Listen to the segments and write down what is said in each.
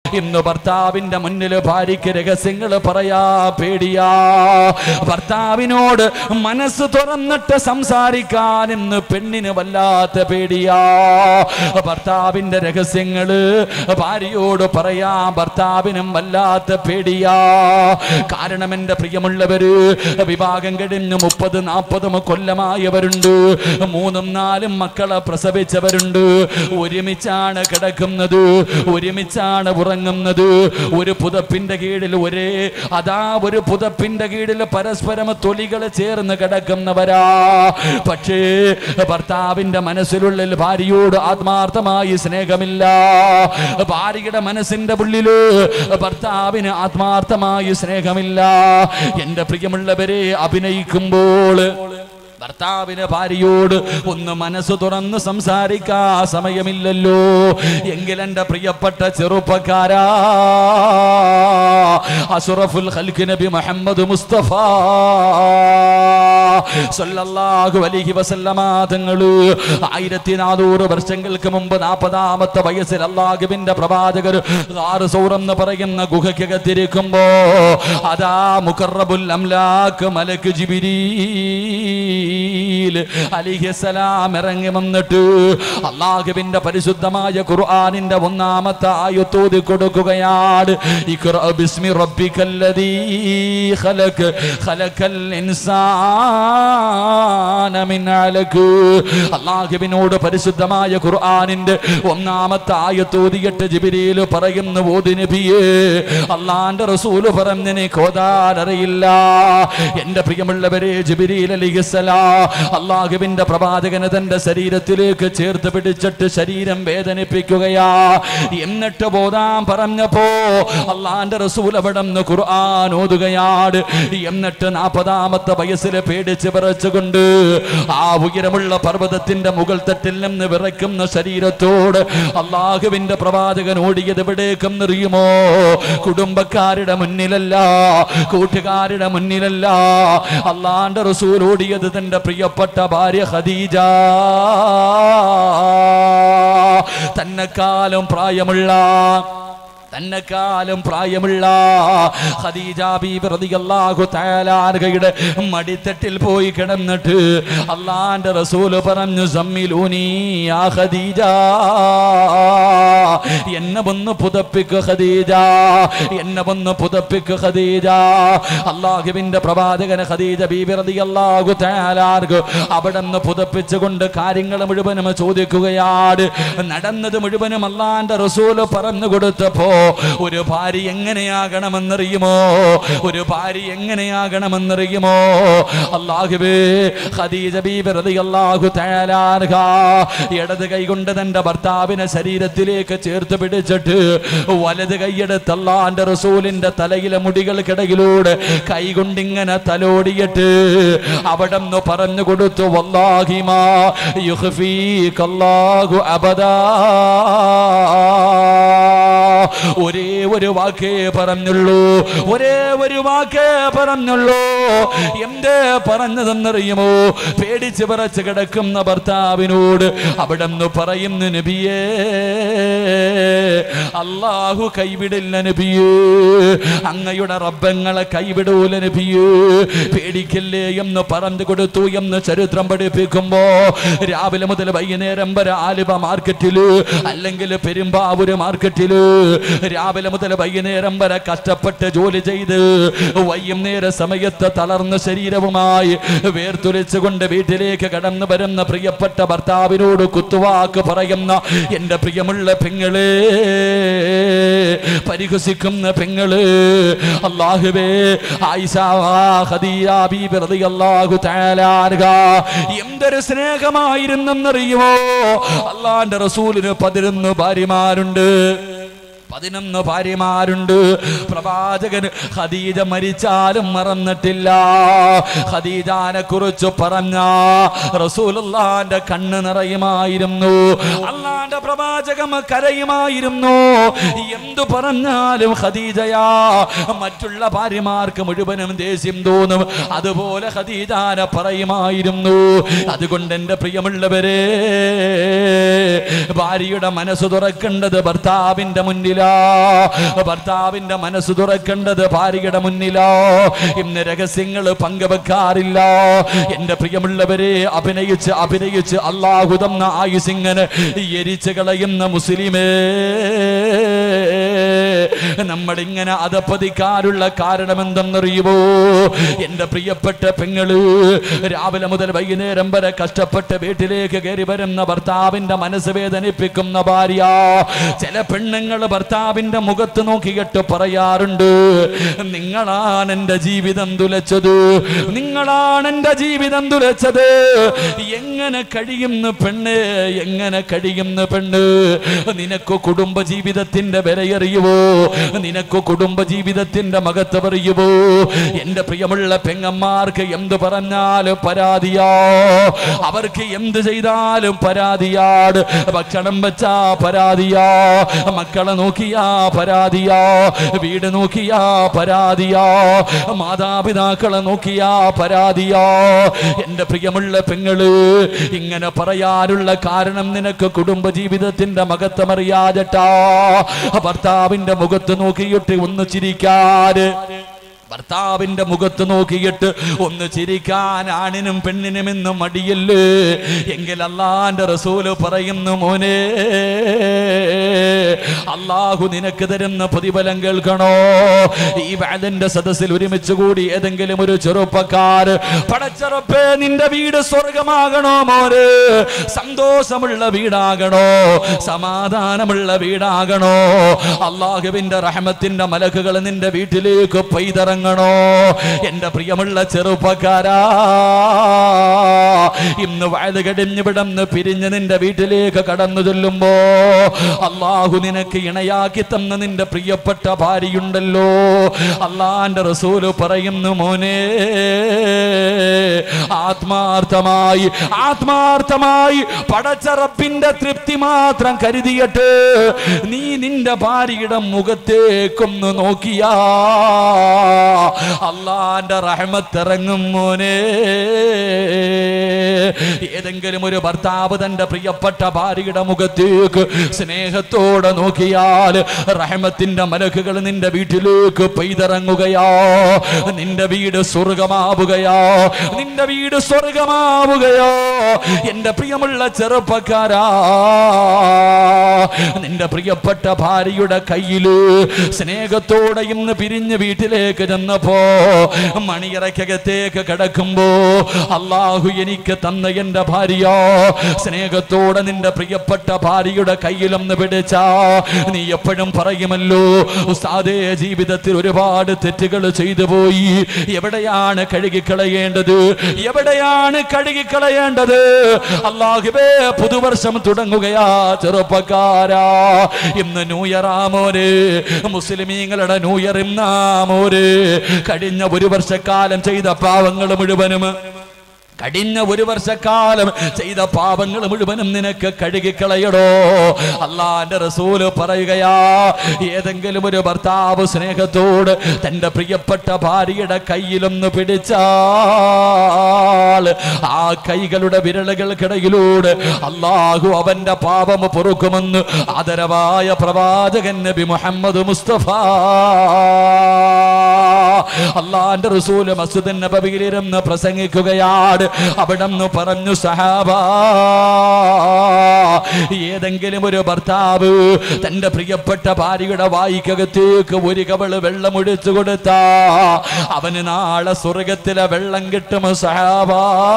ഇന്ന് ഭർത്താവിന്റെ മുന്നിൽ ഭാര്യയ്ക്ക് രഹസ്യങ്ങൾ പറയാ പേടിയാ ഭർത്താവിനോട് മനസ്സ് തുറന്നിട്ട് സംസാരിക്കാൻ ഇന്ന് പെണ്ണിന് വല്ലാത്ത പേടിയാ ഭർത്താവിന്റെ രഹസ്യങ്ങള് ഭാര്യയോട് പറയാ ഭർത്താവിനും വല്ലാത്ത പേടിയാ കാരണം എന്റെ പ്രിയമുള്ളവര് വിവാഹം കഴിഞ്ഞ് മുപ്പത് നാൽപ്പതും കൊല്ലമായവരുണ്ട് മൂന്നും നാലും മക്കളെ പ്രസവിച്ചവരുണ്ട് ഒരുമിച്ചാണ് കിടക്കുന്നത് ഒരുമിച്ചാണ് ഉറങ്ങുന്നത് ഒരു പുതപ്പിന്റെ കീഴിൽ ഒരേ അതാ ഒരു പുതപ്പിന്റെ കീഴിൽ പരസ്പരം തൊലികൾ ചേർന്ന് കിടക്കുന്നവരാ പക്ഷേ ഭർത്താവിന്റെ മനസ്സിലുള്ളിൽ ഭാര്യയോട് ആത്മാർത്ഥമായി സ്നേഹമില്ല ഭാര്യയുടെ മനസ്സിന്റെ ഉള്ളില് ഭർത്താവിന് ആത്മാർത്ഥമായി സ്നേഹമില്ല എന്റെ പ്രിയമുള്ളവരെ അഭിനയിക്കുമ്പോൾ ഭർത്താവിന് ഭാര്യയോട് ഒന്ന് മനസ്സ് തുറന്ന് സംസാരിക്കാ സമയമില്ലല്ലോ എങ്കിൽ എൻ്റെ പ്രിയപ്പെട്ട ചെറുപ്പക്കാരാ അസുറഫുൽ ഖൽക്ക് നബി മുഹമ്മദ് മുസ്തഫ സല്ലല്ലാഹു അലൈഹി വസല്ലമ തങ്ങള് ആയിരത്തി നാനൂറ് വർഷങ്ങൾക്ക് മുമ്പ് നാൽപ്പതാമത്തെ വയസ്സിൽ അള്ളാഹുവിന്റെ പ്രവാചകർ ആറ് സൗറെന്ന് പറയുന്ന ഗുഹയ്ക്കകത്തിരിക്കുമ്പോ അതാ മുഖറബുൽ അംലാക്ക് മലക്ക് ജിബിരീൽ അലിഹിസലാം ഇറങ്ങി വന്നിട്ട് അള്ളാഹുവിന്റെ പരിശുദ്ധമായ ഖുർആനിന്റെ ഒന്നാമത്തെ ആയത്തോതി കൊടുക്കുകയാണ് ഇഖ്റ ബിസ്മി റബ്ബിക്കല്ലദീ ഖലഖ് ഖലഖൽ ഇൻസാന മിൻ അലക് അള്ളാഹുവിനോട് പരിശുദ്ധമായ ഖുർആനിന്റെ ഒന്നാമത്തെ ആയത്തോതിയിട്ട് ജിബിരിയിൽ പറയുന്നു ഓതി നബിയേ അള്ളാന്റെ റസൂല് പറഞ്ഞതിനെ കോതാനറിയില്ല എന്റെ പ്രിയമുള്ളവരെ ജിബിരിയിൽ അലിഹിസലാ അള്ളാഹുവിന്റെ പ്രവാചകന് തന്റെ ശരീരത്തിലേക്ക് ചേർത്ത് പിടിച്ചിട്ട് ശരീരം വേദനിപ്പിക്കുകയാ എന്നിട്ട് ബോധാൻ പറഞ്ഞപ്പോ അള്ളാന്റെ റസൂൽ അവിടെ നിന്ന് ഖുർആൻ ഓതുകയാണ് എന്നിട്ട് നാൽപ്പതാമത്തെ വയസ്സിൽ പേടിച്ച് വിറച്ചുകൊണ്ട് ആ ഉയരമുള്ള പർവ്വതത്തിന്റെ മുകൾ തട്ടിൽ നിന്ന് വിറയ്ക്കുന്ന ശരീരത്തോട് അള്ളാഹുവിന്റെ പ്രവാചകൻ ഓടിയത് എവിടേക്കും അറിയുമോ കുടുംബക്കാരുടെ മുന്നിലല്ല കൂട്ടുകാരുടെ മുന്നിലല്ല അള്ളാന്റെ റസൂൽ ഓടിയത് തന്റെ പ്രിയപ്പെട്ട ഭാര്യ ഖദീജ തന്നെക്കാലം പ്രായമുള്ള തന്നെക്കാലം പ്രായമുള്ള ഖദീജ ബീബി റളിയല്ലാഹു തആല അൻഹയുടെ മടിത്തട്ടിൽ പോയി കിടന്നിട്ട് അള്ളാന്റെ റസൂല് പറഞ്ഞു സമ്മിലൂനി യാ ഖദീജ എന്നെ ഒന്ന് പുതപ്പിക്ക് ഖദീജ എന്നെ ഒന്ന് പുതപ്പിക്ക് ഖദീജ അള്ളാഹുവിന്റെ പ്രവാചകന് ഖദീജ ബീബി റളിയല്ലാഹു തആല അൻഹു അവിടെ നിന്ന് പുതപ്പിച്ചുകൊണ്ട് കാര്യങ്ങൾ മുഴുവനും ചോദിക്കുകയാണ് നടന്നത് മുഴുവനും അള്ളാന്റെ റസൂല് പറഞ്ഞു കൊടുത്തപ്പോ ഒരു ഭാര്യ എങ്ങനെയാകണമെന്നറിയുമോ ഒരു ഭാര്യ എങ്ങനെയാകണമെന്നറിയുമോ അള്ളാഹുബേ ഖദീജ ബീബി റളിയല്ലാഹു തആല അൻഹ ഇടത് കൈ കൊണ്ട് തന്റെ ഭർത്താവിനെ ശരീരത്തിലേക്ക് ചേർത്ത് പിടിച്ചിട്ട് വലത് കൈയെടുത്ത് അള്ളാന്റെ റസൂലിന്റെ തലയിലെ മുടികൾക്കിടയിലൂടെ കൈ കൊണ്ടിങ്ങനെ തലോടിയിട്ട് അവിടെ നിന്ന് പറഞ്ഞു കൊടുത്തു വല്ലാഹിമാ യുഖ്ഫീകല്ലാഹു അബദാ ഒരേ ഒരു വാക്കേ പറഞ്ഞുള്ളൂ ഒരേ ഒരു വാക്കേ പറഞ്ഞുള്ളൂ എന്തേ പറഞ്ഞതെന്നറിയുമോ പേടിച്ച് പറച്ച് കിടക്കുന്ന ഭർത്താവിനോട് അവിടെ നിന്ന് പറയുന്നു നബിയേ അള്ളാഹു കൈവിടില്ല നബിയേ അങ്ങയുടെ റബ്ബങ്ങളെ കൈവിടൂല നബിയേ പേടിക്കല്ലേ എന്ന് പറഞ്ഞു കൊടുത്തു എന്ന് ചരിത്രം പഠിപ്പിക്കുമ്പോ രാവിലെ മുതൽ വൈകുന്നേരം വരെ ആലുവ മാർക്കറ്റില് അല്ലെങ്കിൽ പെരുമ്പാവൂര് മാർക്കറ്റില് രാവിലെ മുതൽ വൈകുന്നേരം വരെ കഷ്ടപ്പെട്ട് ജോലി ചെയ്ത് വൈകുന്നേര സമയത്ത് തളർന്ന ശരീരവുമായി വേർത്തുലച്ചുകൊണ്ട് വീട്ടിലേക്ക് കടന്നു വരുന്ന പ്രിയപ്പെട്ട ഭർത്താവിനോട് കുത്തുവാക്ക് പറയുന്ന എന്റെ പ്രിയമുള്ള പെങ്ങളെ പരിഹസിക്കുന്ന പെങ്ങള് അള്ളാഹുവേ ആയിഷ ഖദീജ ബീബി റളിയല്ലാഹു തആല അൻഹ എന്തൊരു സ്നേഹമായിരുന്നെന്നറിയുമോ അള്ളാന്റെ റസൂലിന് പതിനൊന്ന് ഭാര്യമാരുണ്ട് പതിനൊന്ന് ഭാര്യമാരുണ്ട് പ്രവാചകൻ ഖദീജ മരിച്ചാലും മറന്നിട്ടില്ല ഖദീജാനെ കുറിച്ച് പറഞ്ഞ റസൂലുള്ളാന്റെ കണ്ണ് നിറയുമായിരുന്നു അള്ളാന്റെ പ്രവാചകം കരയുമായിരുന്നു എന്തു പറഞ്ഞാലും ഖദീജയാ മറ്റുള്ള ഭാര്യമാർക്ക് മുഴുവനും ദേഷ്യം തോന്നും അതുപോലെ ഖദീജാനെ പറയുമായിരുന്നു അതുകൊണ്ട് എൻ്റെ പ്രിയമുള്ളവരെ ഭാര്യയുടെ മനസ്സ് തുറക്കേണ്ടത് ഭർത്താവിന്റെ മുന്നിൽ മുന്നിലാ ഭർത്താവിന്റെ മനസ്സ് തുറക്കേണ്ടത് ഭാര്യയുടെ മുന്നിലോ ഇന്ന് രഹസ്യങ്ങൾ പങ്കുവെക്കാറില്ല എന്റെ പ്രിയമുള്ളവരെ അഭിനയിച്ച് അഭിനയിച്ച് അള്ളാഹു തന്ന ആയുസിങ്ങനെ എരിച്ചു കളയുന്ന മുസ്ലിമേ നമ്മളിങ്ങനെ അതപ്പതിക്കാനുള്ള കാരണം എന്തെന്നറിയുമോ എന്റെ പ്രിയപ്പെട്ട പെങ്ങള് രാവിലെ മുതൽ വൈകുന്നേരം വരെ കഷ്ടപ്പെട്ട് വീട്ടിലേക്ക് കയറി വരുന്ന ഭർത്താവിന്റെ മനസ്സ് വേദനിപ്പിക്കുന്ന ഭാര്യ ചില പെണ്ണുങ്ങൾ ഭർത്താവിന്റെ മുഖത്ത് നോക്കിയിട്ട് പറയാറുണ്ട് നിങ്ങളാണ് എന്റെ ജീവിതം തുലച്ചത് നിങ്ങളാണ് എന്റെ ജീവിതം തുലച്ചത് എങ്ങനെ കഴിയുന്നു പെണ്ണ് എങ്ങനെ കഴിയുന്നു പെണ്ണ് നിനക്ക് കുടുംബ ജീവിതത്തിന്റെ വിലയറിയുവോ നിനക്ക് കുടുംബ ജീവിതത്തിന്റെ മകത്ത് അറിയുവോ എന്റെ പ്രിയമുള്ള പെങ്ങന്മാർക്ക് എന്ത് പറഞ്ഞാലും പരാതിയോ അവർക്ക് എന്ത് ചെയ്താലും പരാതിയാണ് ഭക്ഷണം വെച്ചാ പരാതിയോ മക്കളെ നോക്കിയാ പരാതിയോ വീട് നോക്കിയാ പരാതിയോ മാതാപിതാക്കളെ നോക്കിയാ പരാതിയോ എന്റെ പ്രിയമുള്ള പെങ്ങള് ഇങ്ങനെ പറയാനുള്ള കാരണം നിനക്ക് കുടുംബ ജീവിതത്തിന്റെ മകത്തമറിയാതെട്ടാ ഭർത്താവിന്റെ മുഖത്ത് നോക്കിയിട്ട് ഒന്ന് ചിരിക്കാറ് ഭർത്താവിന്റെ മുഖത്ത് നോക്കിയിട്ട് ഒന്ന് ചിരിക്കാൻ ആണിനും പെണ്ണിനും എന്നും മടിയല്ലേ എങ്കിൽ അള്ളാന്റെ റസൂല് പറയുന്നു മോനെ അള്ളാഹു നിനക്ക് തരുന്ന പ്രതിഫലം കേൾക്കണോ ഈ വാദന്റെ സദസ്സിൽ ഒരുമിച്ച് കൂടി ഏതെങ്കിലും ഒരു ചെറുപ്പക്കാർ പടച്ചെറുപ്പേ നിന്റെ വീട് സ്വർഗമാകണോ മോര് സന്തോഷമുള്ള വീടാകണോ സമാധാനമുള്ള വീടാകണോ അള്ളാഹുവിന്റെ റഹമത്തിന്റെ മലക്കുകൾ നിന്റെ വീട്ടിലേക്ക് പെയ്തിറങ്ങണോ എന്റെ പ്രിയമുള്ള ചെറുപ്പക്കാരാ ഇന്ന് വയത് കടിഞ്ഞു വിടന്ന് പിരിഞ്ഞ് നിന്റെ വീട്ടിലേക്ക് കടന്നു ചെല്ലുമ്പോ അള്ളാഹു നിനക്ക് ഇണയാക്കി തന്ന നിന്റെ പ്രിയപ്പെട്ട ഭാര്യയുണ്ടല്ലോ അള്ളാന്റെ റസൂല് പറയുന്നു മോനെ ആത്മാർത്ഥമായി ആത്മാർത്ഥമായി പടച്ചറപ്പിന്റെ തൃപ്തി മാത്രം കരുതിയിട്ട് നീ നിന്റെ ഭാര്യയുടെ മുഖത്തേക്കൊന്ന് നോക്കിയാ അള്ളാന്റെ റഹ്മത്തിറങ്ങും മോനെ ഏതെങ്കിലും ഒരു ഭർത്താവ് തന്റെ പ്രിയപ്പെട്ട ഭാര്യയുടെ മുഖത്തേക്ക് സ്നേഹത്തോടെ നോക്കിയാൽ റഹ്മത്തിന്റെ മലക്കുകൾ നിന്റെ വീട്ടിലേക്ക് പെയ്തിറങ്ങുകയോ നിന്റെ വീട് സ്വർഗമാവുകയോ നിന്റെ വീട് സ്വർഗമാവുകയോ എന്റെ പ്രിയമുള്ള ചെറുപ്പക്കാരാ നിന്റെ പ്രിയപ്പെട്ട ഭാര്യയുടെ കയ്യില് സ്നേഹത്തോടെ ഇന്ന് പിരിഞ്ഞ് വീട്ടിലേക്ക് ചെന്നപ്പോ മണിയറക്കകത്തേക്ക് കിടക്കുമ്പോ അള്ളാഹു എനിക്ക് തന്ന എന്റെ ഭാര്യ സ്നേഹത്തോടെ നിന്റെ പ്രിയപ്പെട്ട ഭാര്യയുടെ കയ്യിലൊന്ന് പിടിച്ച നീ എപ്പോഴും പറയുമല്ലോ ഉസ്താദേ ജീവിതത്തിൽ ഒരുപാട് തെറ്റുകൾ ചെയ്തു പോയി എവിടെയാണ് കഴുകിക്കളയേണ്ടത് എവിടെയാണ് കഴുകിക്കളയേണ്ടത് അള്ളാഹുബേ പുതുവർഷം തുടങ്ങുകയാ ചെറുപ്പക്കാരാ ഇന്ന് ന്യൂയറാമോര് മുസ്ലിമീങ്ങളുടെ ന്യൂയർ ഇന്നാമോര് കഴിഞ്ഞ ഒരു വർഷക്കാലം ചെയ്ത പാവങ്ങൾ മുഴുവനും കഴിഞ്ഞ ഒരു വർഷക്കാലം ചെയ്ത പാപങ്ങൾ മുഴുവനും നിനക്ക് കഴുകിക്കളയടോ അള്ളാന്റെ റസൂല് പറയുകയാ ഏതെങ്കിലും ഒരു ഭർത്താവ് സ്നേഹത്തോട് തന്റെ പ്രിയപ്പെട്ട ഭാര്യയുടെ കയ്യിലൊന്ന് പിടിച്ചാൽ ആ കൈകളുടെ വിരലുകൾക്കിടയിലൂടെ അള്ളാഹു അവന്റെ പാപം പൊറുക്കുമെന്ന് ആദരവായ പ്രവാചകൻ നബി മുഹമ്മദ് മുസ്തഫ അള്ളാന്റെ റസൂല് മസ്ജിദ് നബവിയിലിരുന്ന് പ്രസംഗിക്കുകയാണ് അവിടെ നിന്ന് പറഞ്ഞു സഹാബ ഏതെങ്കിലും ഒരു ഭർത്താവ് തന്റെ പ്രിയപ്പെട്ട ഭാര്യയുടെ വായിക്കകത്തേക്ക് ഒരു കവള് വെള്ളം ഒഴിച്ചു കൊടുത്ത അവന് നാളെ സ്വർഗത്തിലെ വെള്ളം കിട്ടും സഹാബ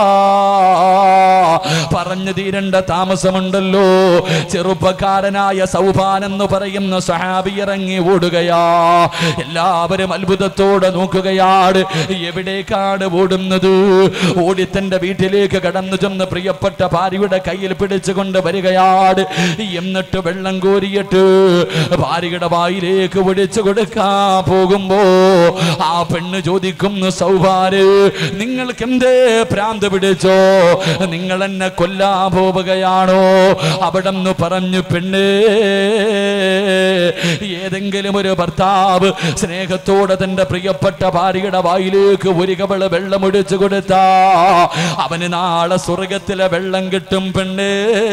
പറഞ്ഞു തീരേണ്ട താമസമുണ്ടല്ലോ ചെറുപ്പക്കാരനായ സൗഭാൻ എന്ന് പറയുന്ന സഹാബി ഇറങ്ങി ഓടുകയാ എല്ലാവരും അത്ഭുതത്തോടെ നോക്കുകയാണ് എവിടേക്കാണ് ഓടുന്നത് ഓടി തന്റെ വീട്ടിലേക്ക് കടന്നു ചെന്ന് പ്രിയപ്പെട്ട ഭാര്യയുടെ കയ്യിൽ പിടിച്ചുകൊണ്ട് വരികയാണ് എന്നിട്ട് വെള്ളം കോരിയിട്ട് ഭാര്യയുടെ വായിലേക്ക് ഒഴിച്ചു കൊടുക്കാൻ പോകുമ്പോ ആ പെണ്ണ് ചോദിക്കുന്നു സൗഭാര് നിങ്ങൾക്ക് എന്തേ ഭ്രാന്ത് പിടിച്ചോ നിങ്ങൾ എന്നെ കൊല്ലാൻ പോവുകയാണോ അവിടെ നിന്ന് പറഞ്ഞു പെണ്ണ് ഏതെങ്കിലും ഒരു ഭർത്താവ് സ്നേഹത്തോടെ തന്റെ പ്രിയപ്പെട്ട പ്രിയപ്പെട്ട ഭാര്യയുടെ വായിലേക്ക് ഒരു കവള് വെള്ളം ഒഴിച്ചു കൊടുത്ത അവന് നാളെ സ്വർഗത്തിലെ വെള്ളം കിട്ടും പെണ്ണ്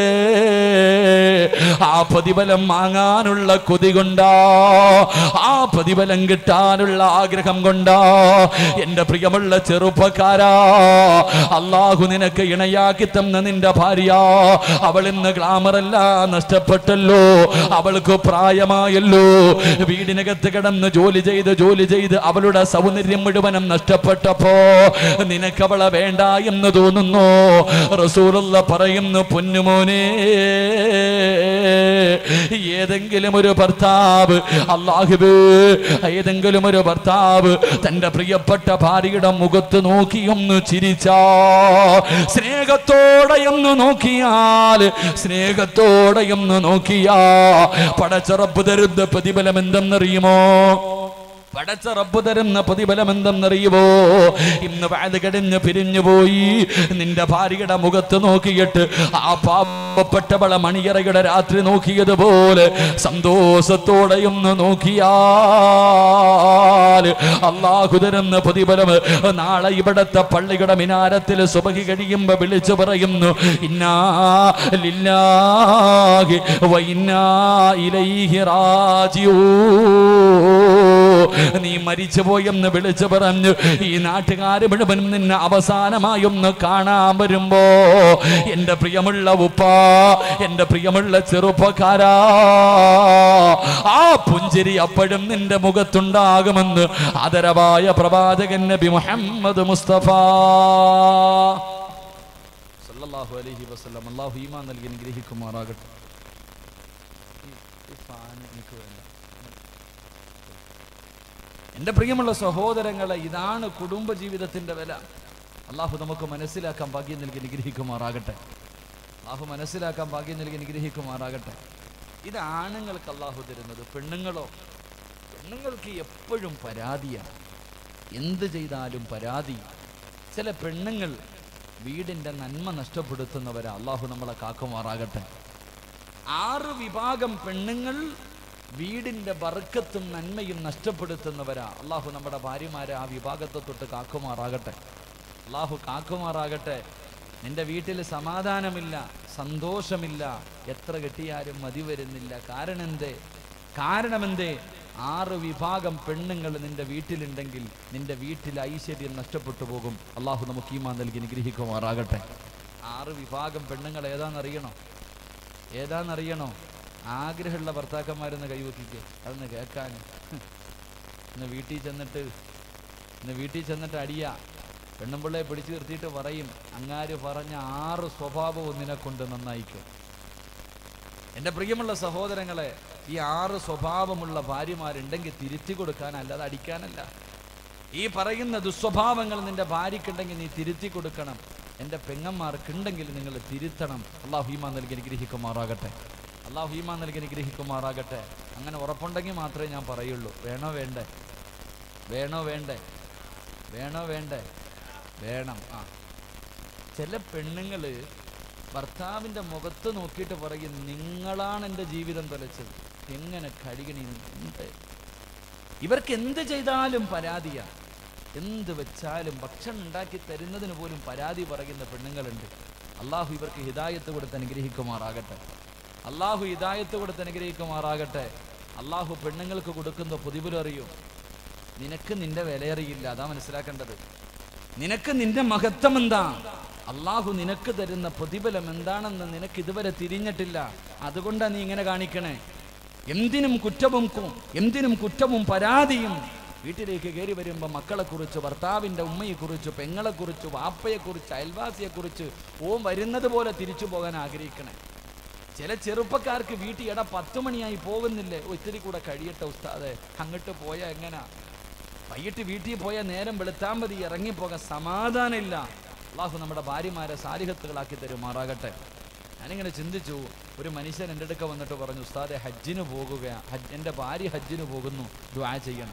ആ പ്രതിഫലം വാങ്ങാനുള്ള കൊതി കൊണ്ടാ ആ പ്രതിഫലം കിട്ടാനുള്ള ആഗ്രഹം കൊണ്ടാ എന്റെ പ്രിയമുള്ള ചെറുപ്പക്കാരാ അള്ളാഹു നിനക്ക് ഇണയാക്കി തന്ന നിന്റെ ഭാര്യ അവൾ ഇന്ന് ഗ്ലാമറല്ല നഷ്ടപ്പെട്ടല്ലോ അവൾക്ക് പ്രായമായല്ലോ വീടിനകത്ത് കിടന്ന് ജോലി ചെയ്ത് ജോലി ചെയ്ത് അവളുടെ സൗന്ദര്യം മുഴുവനും നഷ്ടപ്പെട്ടപ്പോ നിനക്ക് അവളെ വേണ്ട എന്ന് തോന്നുന്നു റസൂലുള്ള പറയുന്നു പൊന്നുമോനെ ഏതെങ്കിലും ഒരു ഭർത്താവ് അള്ളാഹുബ് ഏതെങ്കിലും ഒരു ഭർത്താവ് തന്റെ പ്രിയപ്പെട്ട ഭാര്യയുടെ മുഖത്ത് നോക്കിയൊന്ന് ചിരിച്ചാ സ്നേഹത്തോടെ ഒന്ന് നോക്കിയാൽ സ്നേഹത്തോടെ ഒന്ന് നോക്കിയാ പടച്ചറപ്പ് തരുന്ന പ്രതിഫലം എന്തെന്നറിയുമോ പടച്ച റബ്ബ് തരുന്ന പ്രതിഫലം എന്തെന്നറിയുമോ ഇന്ന് വാത് കടിഞ്ഞ് പിരിഞ്ഞുപോയി നിന്റെ ഭാര്യയുടെ മുഖത്ത് നോക്കിയിട്ട് ആ പാവപ്പെട്ടവളെ മണിയറയുടെ രാത്രി നോക്കിയതുപോലെ സന്തോഷത്തോടെ ഒന്ന് നോക്കിയാൽ അള്ളാഹു തരുന്ന പ്രതിഫലം നാളെ ഇവിടത്തെ പള്ളിയുടെ മിനാരത്തിൽ സുബഹി കഴിയുമ്പോ വിളിച്ചു പറയുന്നു ഇന്നാ ലില്ലാഹി വ ഇന്നാ ഇലൈഹി റാജിഊ നീ മരിച്ചുപോയെന്ന് വിളിച്ചു പറഞ്ഞു ഈ നാട്ടുകാർ മുഴുവനും നിന്നെ അവസാനമായി ഒന്ന് കാണാൻ വരുമ്പോ എന്റെ പ്രിയമുള്ള ഉപ്പ എന്റെ പ്രിയമുള്ള ചെറുപ്പക്കാരാ ആ പുഞ്ചിരി അപ്പോഴും നിന്റെ മുഖത്തുണ്ടാകുമെന്ന് ആദരവായ പ്രവാചകൻ നബി മുഹമ്മദ് മുസ്തഫ സല്ലല്ലാഹു അലൈഹി വസല്ലം അല്ലാഹു ഈമാൻ നൽകി അനുഗ്രഹിക്കുമാറാകട്ടെ ഈ- ഈ ഫാൻ എനിക്ക് വേണ്ട എൻ്റെ പ്രിയമുള്ള സഹോദരങ്ങളെ ഇതാണ് കുടുംബജീവിതത്തിൻ്റെ വില അള്ളാഹു നമുക്ക് മനസ്സിലാക്കാൻ ഭാഗ്യം നൽകി അനുഗ്രഹിക്കുമാറാകട്ടെ അള്ളാഹു മനസ്സിലാക്കാൻ ഭാഗ്യം നൽകി അനുഗ്രഹിക്കുമാറാകട്ടെ ഇത് ആണുങ്ങൾക്ക് അള്ളാഹു തരുന്നത് പെണ്ണുങ്ങളോ പെണ്ണുങ്ങൾക്ക് എപ്പോഴും പരാതിയാണ് എന്ത് ചെയ്താലും പരാതി ചില പെണ്ണുങ്ങൾ വീടിൻ്റെ നന്മ നഷ്ടപ്പെടുത്തുന്നവരാ അള്ളാഹു നമ്മളെ കാക്കുമാറാകട്ടെ ആറ് വിഭാഗം പെണ്ണുങ്ങൾ വീടിന്റെ ബർക്കത്തും നന്മയും നഷ്ടപ്പെടുത്തുന്നവരാ അള്ളാഹു നമ്മുടെ ഭാര്യമാരെ ആ വിഭാഗത്തെ തൊട്ട് കാക്കുമാറാകട്ടെ അള്ളാഹു കാക്കുമാറാകട്ടെ നിന്റെ വീട്ടിൽ സമാധാനമില്ല സന്തോഷമില്ല എത്ര കിട്ടിയാലും മതി വരുന്നില്ല കാരണം എന്തേ കാരണമെന്തേ ആറ് വിഭാഗം പെണ്ണുങ്ങൾ നിന്റെ വീട്ടിലുണ്ടെങ്കിൽ നിന്റെ വീട്ടിൽ ഐശ്വര്യം നഷ്ടപ്പെട്ടു പോകും അള്ളാഹു നമുക്ക് ഈമാ നൽകി നിഗ്രഹിക്കുമാറാകട്ടെ ആറ് വിഭാഗം പെണ്ണുങ്ങൾ ഏതാണെന്നറിയണോ ഏതാണെന്നറിയണോ ആഗ്രഹമുള്ള ഭർത്താക്കന്മാരെന്ന് കൈവക്കിക്കുക അതൊന്ന് കേൾക്കാൻ ഇന്ന് വീട്ടിൽ ചെന്നിട്ട് ഇന്ന് വീട്ടിൽ ചെന്നിട്ട് അടിയ പെണ്ണുമ്പിള്ളയെ പിടിച്ചു നിർത്തിയിട്ട് പറയും അങ്ങാര് പറഞ്ഞ ആറ് സ്വഭാവവും നിനക്കൊണ്ട് നന്നായിക്കും എൻ്റെ പ്രിയമുള്ള സഹോദരങ്ങളെ ഈ ആറ് സ്വഭാവമുള്ള ഭാര്യമാരുണ്ടെങ്കിൽ തിരുത്തി കൊടുക്കാൻ അല്ലാതെ അടിക്കാനല്ല ഈ പറയുന്ന ദുസ്വഭാവങ്ങൾ നിന്റെ ഭാര്യക്കുണ്ടെങ്കിൽ നീ തിരുത്തി കൊടുക്കണം എൻ്റെ പെങ്ങന്മാർക്കുണ്ടെങ്കിൽ നിങ്ങൾ തിരുത്തണം അള്ളാഹു ഹീമാ നൽകി അനുഗ്രഹിക്കുമാറാകട്ടെ അള്ളാഹു ഹീമാ നൽകി അനുഗ്രഹിക്കുമാറാകട്ടെ അങ്ങനെ ഉറപ്പുണ്ടെങ്കിൽ മാത്രമേ ഞാൻ പറയുള്ളൂ വേണോ വേണ്ടേ വേണോ വേണ്ടേ വേണോ വേണ്ടേ വേണം ആ ചില പെണ്ണുങ്ങൾ ഭർത്താവിൻ്റെ മുഖത്ത് നോക്കിയിട്ട് പറയും നിങ്ങളാണ് എൻ്റെ ജീവിതം തുലച്ചത് എങ്ങനെ കഴുകണി എന്ത് ഇവർക്ക് എന്ത് ചെയ്താലും പരാതിയാ എന്ത് വെച്ചാലും ഭക്ഷണം ഉണ്ടാക്കി തരുന്നതിന് പോലും പരാതി പറയുന്ന പെണ്ണുങ്ങളുണ്ട് അള്ളാഹു ഇവർക്ക് ഹിദായത്ത് കൊടുത്ത് അനുഗ്രഹിക്കുമാറാകട്ടെ അള്ളാഹു ഹിദായത്ത് കൊടുത്ത് അനുഗ്രഹിക്കുമാറാകട്ടെ അള്ളാഹു പെണ്ണുങ്ങൾക്ക് കൊടുക്കുന്ന പ്രതിഫലം അറിയോ നിനക്ക് നിന്റെ വിലയറിയില്ല അതാ മനസ്സിലാക്കേണ്ടത് നിനക്ക് നിന്റെ മഹത്വം എന്താ അള്ളാഹു നിനക്ക് തരുന്ന പ്രതിഫലം എന്താണെന്ന് നിനക്ക് ഇതുവരെ തിരിഞ്ഞിട്ടില്ല അതുകൊണ്ടാ നീ ഇങ്ങനെ കാണിക്കണേ എന്തിനും കുറ്റവും കു- എന്തിനും കുറ്റവും പരാതിയും വീട്ടിലേക്ക് കയറി വരുമ്പോൾ മക്കളെക്കുറിച്ച് ഭർത്താവിൻ്റെ ഉമ്മയെക്കുറിച്ച് പെങ്ങളെക്കുറിച്ച് വാപ്പയെക്കുറിച്ച് അയൽവാസിയെക്കുറിച്ച് ഓം വരുന്നത് പോലെ തിരിച്ചു പോകാൻ ആഗ്രഹിക്കണേ ചില ചെറുപ്പക്കാർക്ക് വീട്ടിൽ എടാ പത്ത് മണിയായി പോകുന്നില്ലേ ഓ, ഇത്തിരി കൂടെ കഴിയട്ടെ ഉസ്താദെ അങ്ങോട്ട് പോയാ എങ്ങനാ വൈകിട്ട് വീട്ടിൽ പോയാൽ നേരം വെളുത്താൻ മതി ഇറങ്ങിപ്പോകാൻ സമാധാനമില്ല അള്ളാഹു നമ്മുടെ ഭാര്യമാരെ സാരിഹത്തുകളാക്കി തരുമാറാകട്ടെ ഞാനിങ്ങനെ ചിന്തിച്ചു ഒരു മനുഷ്യൻ എൻ്റെ അടുക്ക വന്നിട്ട് പറഞ്ഞു ഉസ്താദെ ഹജ്ജിന് പോകുക ഹജ്ജ് എൻ്റെ ഭാര്യ ഹജ്ജിന് പോകുന്നു ദ്വാ ചെയ്യണം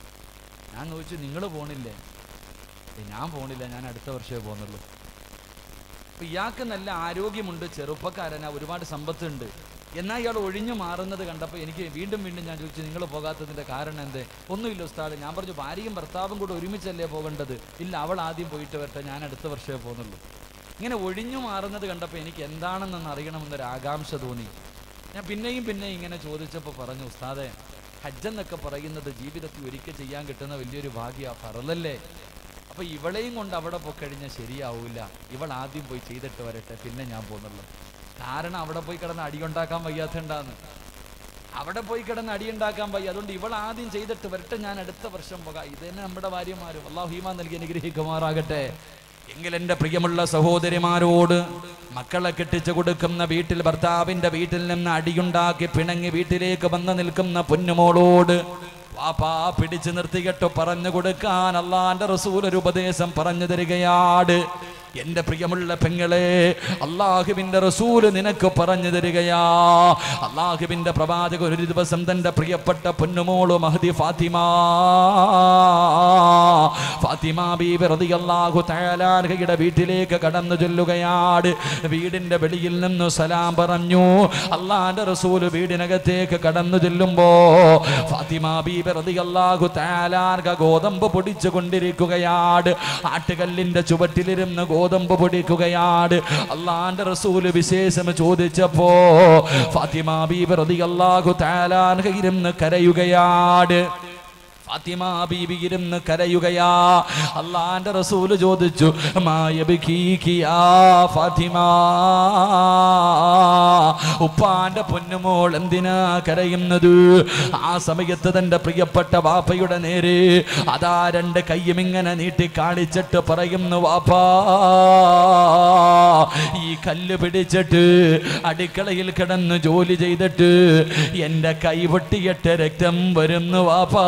ഞാൻ ചോദിച്ചു നിങ്ങൾ പോണില്ലേ "ഏയ്, ഞാൻ പോണില്ല ഞാൻ അടുത്ത വർഷമേ പോകുന്നുള്ളൂ അപ്പൊ ഇയാൾക്ക് നല്ല ആരോഗ്യമുണ്ട് ചെറുപ്പക്കാരനാ ഒരുപാട് സമ്പത്തുണ്ട് എന്നാൽ ഇയാൾ ഒഴിഞ്ഞു മാറുന്നത് കണ്ടപ്പോൾ എനിക്ക് വീണ്ടും വീണ്ടും ഞാൻ ചോദിച്ചു നിങ്ങൾ പോകാത്തതിൻ്റെ കാരണം എന്തേ ഒന്നുമില്ല ഉസ്താദ് ഞാൻ പറഞ്ഞു ഭാര്യയും ഭർത്താവും കൂടെ ഒരുമിച്ചല്ലേ പോകേണ്ടത് ഇല്ല അവൾ ആദ്യം പോയിട്ട് വരട്ടെ ഞാൻ അടുത്ത വർഷമേ പോകുന്നുള്ളൂ ഇങ്ങനെ ഒഴിഞ്ഞു മാറുന്നത് കണ്ടപ്പോൾ എനിക്ക് എന്താണെന്നൊന്ന് അറിയണമെന്നൊരു ആകാംക്ഷ തോന്നി ഞാൻ പിന്നെയും പിന്നെയും ഇങ്ങനെ ചോദിച്ചപ്പോൾ പറഞ്ഞു ഉസ്താദെ ഹജ്ജെന്നൊക്കെ പറയുന്നത് ജീവിതത്തിൽ ഒരിക്കൽ ചെയ്യാൻ കിട്ടുന്ന വലിയൊരു ഭാഗ്യ ഫറലല്ലേ അപ്പൊ ഇവളെയും കൊണ്ട് അവിടെ പോയി കഴിഞ്ഞാൽ ശരിയാവൂല ഇവൾ ആദ്യം പോയി ചെയ്തിട്ട് വരട്ടെ പിന്നെ ഞാൻ പോകുന്നുള്ളൂ കാരണം അവിടെ പോയി കിടന്ന് അടിയുണ്ടാക്കാൻ വയ്യാത്തണ്ടാന്ന് അവിടെ പോയി കിടന്ന് അടിയുണ്ടാക്കാൻ വയ്യ അതുകൊണ്ട് ഇവൾ ആദ്യം ചെയ്തിട്ട് വരട്ടെ ഞാൻ അടുത്ത വർഷം പോകാം ഇത് തന്നെ നമ്മുടെ ഭാര്യമാരും അള്ളാഹു ഹീമാൻ നൽകി അനുഗ്രഹിക്കുമാറാകട്ടെ എങ്കിൽ എൻ്റെ പ്രിയമുള്ള സഹോദരിമാരോട് മക്കളെ കെട്ടിച്ചു കൊടുക്കുന്ന വീട്ടിൽ ഭർത്താവിന്റെ വീട്ടിൽ നിന്ന് അടിയുണ്ടാക്കി പിണങ്ങി വീട്ടിലേക്ക് വന്ന് നിൽക്കുന്ന പൊന്നുമോളോട് പാപ്പാ പിടിച്ചു നിർത്തികെട്ടോ പറഞ്ഞു കൊടുക്കാൻ അള്ളാന്റെ റസൂൽ ഒരു ഉപദേശം പറഞ്ഞു തരികയാണ് എന്റെ പ്രിയമുള്ള പെങ്ങളെ അള്ളാഹുവിന്റെ റസൂല് നിനക്ക് പറഞ്ഞു തരികയാ അള്ളാഹുവിന്റെ പ്രവാചകൻ ഒരു ദിവസം തന്റെ പ്രിയപ്പെട്ട പൊന്നുമോള് മഹദി ഫാത്തിമ ഫാത്തിമ ബീബി റളിയല്ലാഹു തആലാർഹയുടെ വീട്ടിലേക്ക് കടന്നു ചെല്ലുകയാണ് വീടിന്റെ വെളിയിൽ നിന്ന് സലാം പറഞ്ഞു അള്ളാന്റെ റസൂല് വീടിനകത്തേക്ക് കടന്നു ചെല്ലുമ്പോ ഫാത്തിമ ബീബി റളിയല്ലാഹു തആലാർഹ ഗോതമ്പ് പൊടിച്ചു കൊണ്ടിരിക്കുകയാണ് ആട്ടുകല്ലിന്റെ ചുവട്ടിലിരുന്ന് ഗോതമ്പ് പൊടിക്കുകയാണ് അള്ളാന്റെ റസൂല് വിശേഷം ചോദിച്ചപ്പോ ഫാത്തിമ ബീബി റളിയല്ലാഹു തആലാർഹ ഇരുന്ന് കരയുകയാണ് ഫാത്തിമ ബീബി ഇരുന്ന് കരയുകയാ അള്ളാന്റെ റസൂല് ചോദിച്ചു മായബിക്കിയാ ഫാത്തിമ ഉപ്പാന്റെ പൊന്നുമോൾ എന്തിനാ കരയുന്നത് ആ സമയത്ത് തന്റെ പ്രിയപ്പെട്ട വാപ്പയുടെ നേരെ അതാ രണ്ട് കയ്യും ഇങ്ങനെ നീട്ടി കാണിച്ചിട്ട് പറയുന്നു വാപ്പാ ഈ കല്ല് പിടിച്ചിട്ട് അടുക്കളയിൽ കിടന്ന് ജോലി ചെയ്തിട്ട് എന്റെ കൈ പൊട്ടിയിട്ട് രക്തം വരുന്നു വാപ്പാ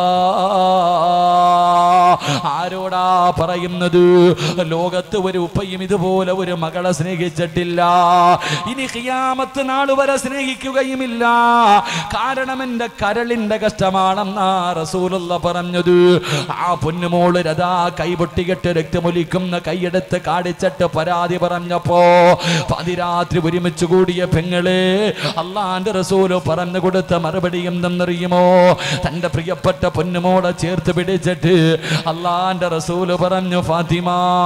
ആരോടാ പറയുന്നത് ലോകത്ത് ഒരു ഉപ്പയും ഇതുപോലെ ഒരു മകളെ സ്നേഹിച്ചിട്ടില്ല ഇനി ഖിയാമത്ത് നാൾ വരെ സ്നേഹിക്കുകയുമില്ല കാരണം എന്റെ കരളിന്റെ കഷ്ടമാണെന്നാ റസൂലുള്ള പറഞ്ഞത് ആ പൊന്നുമോള് രഥാ കൈപൊട്ടികെട്ട് രക്തമൊലിക്കുന്ന കൈയെടുത്ത് കാടിച്ചിട്ട് പരാതി പറഞ്ഞപ്പോ പതിരാത്രി ഒരുമിച്ച് കൂടിയ പെങ്ങളെ അള്ളാന്റെ റസൂല് പറഞ്ഞു കൊടുത്ത മറുപടി എന്തെന്നറിയുമോ തന്റെ പ്രിയപ്പെട്ട പൊന്നുമോളെ ചേർത്ത് പിടിച്ചിട്ട് അള്ളാന്റെ റസൂല് പറഞ്ഞു ഫാത്തിമ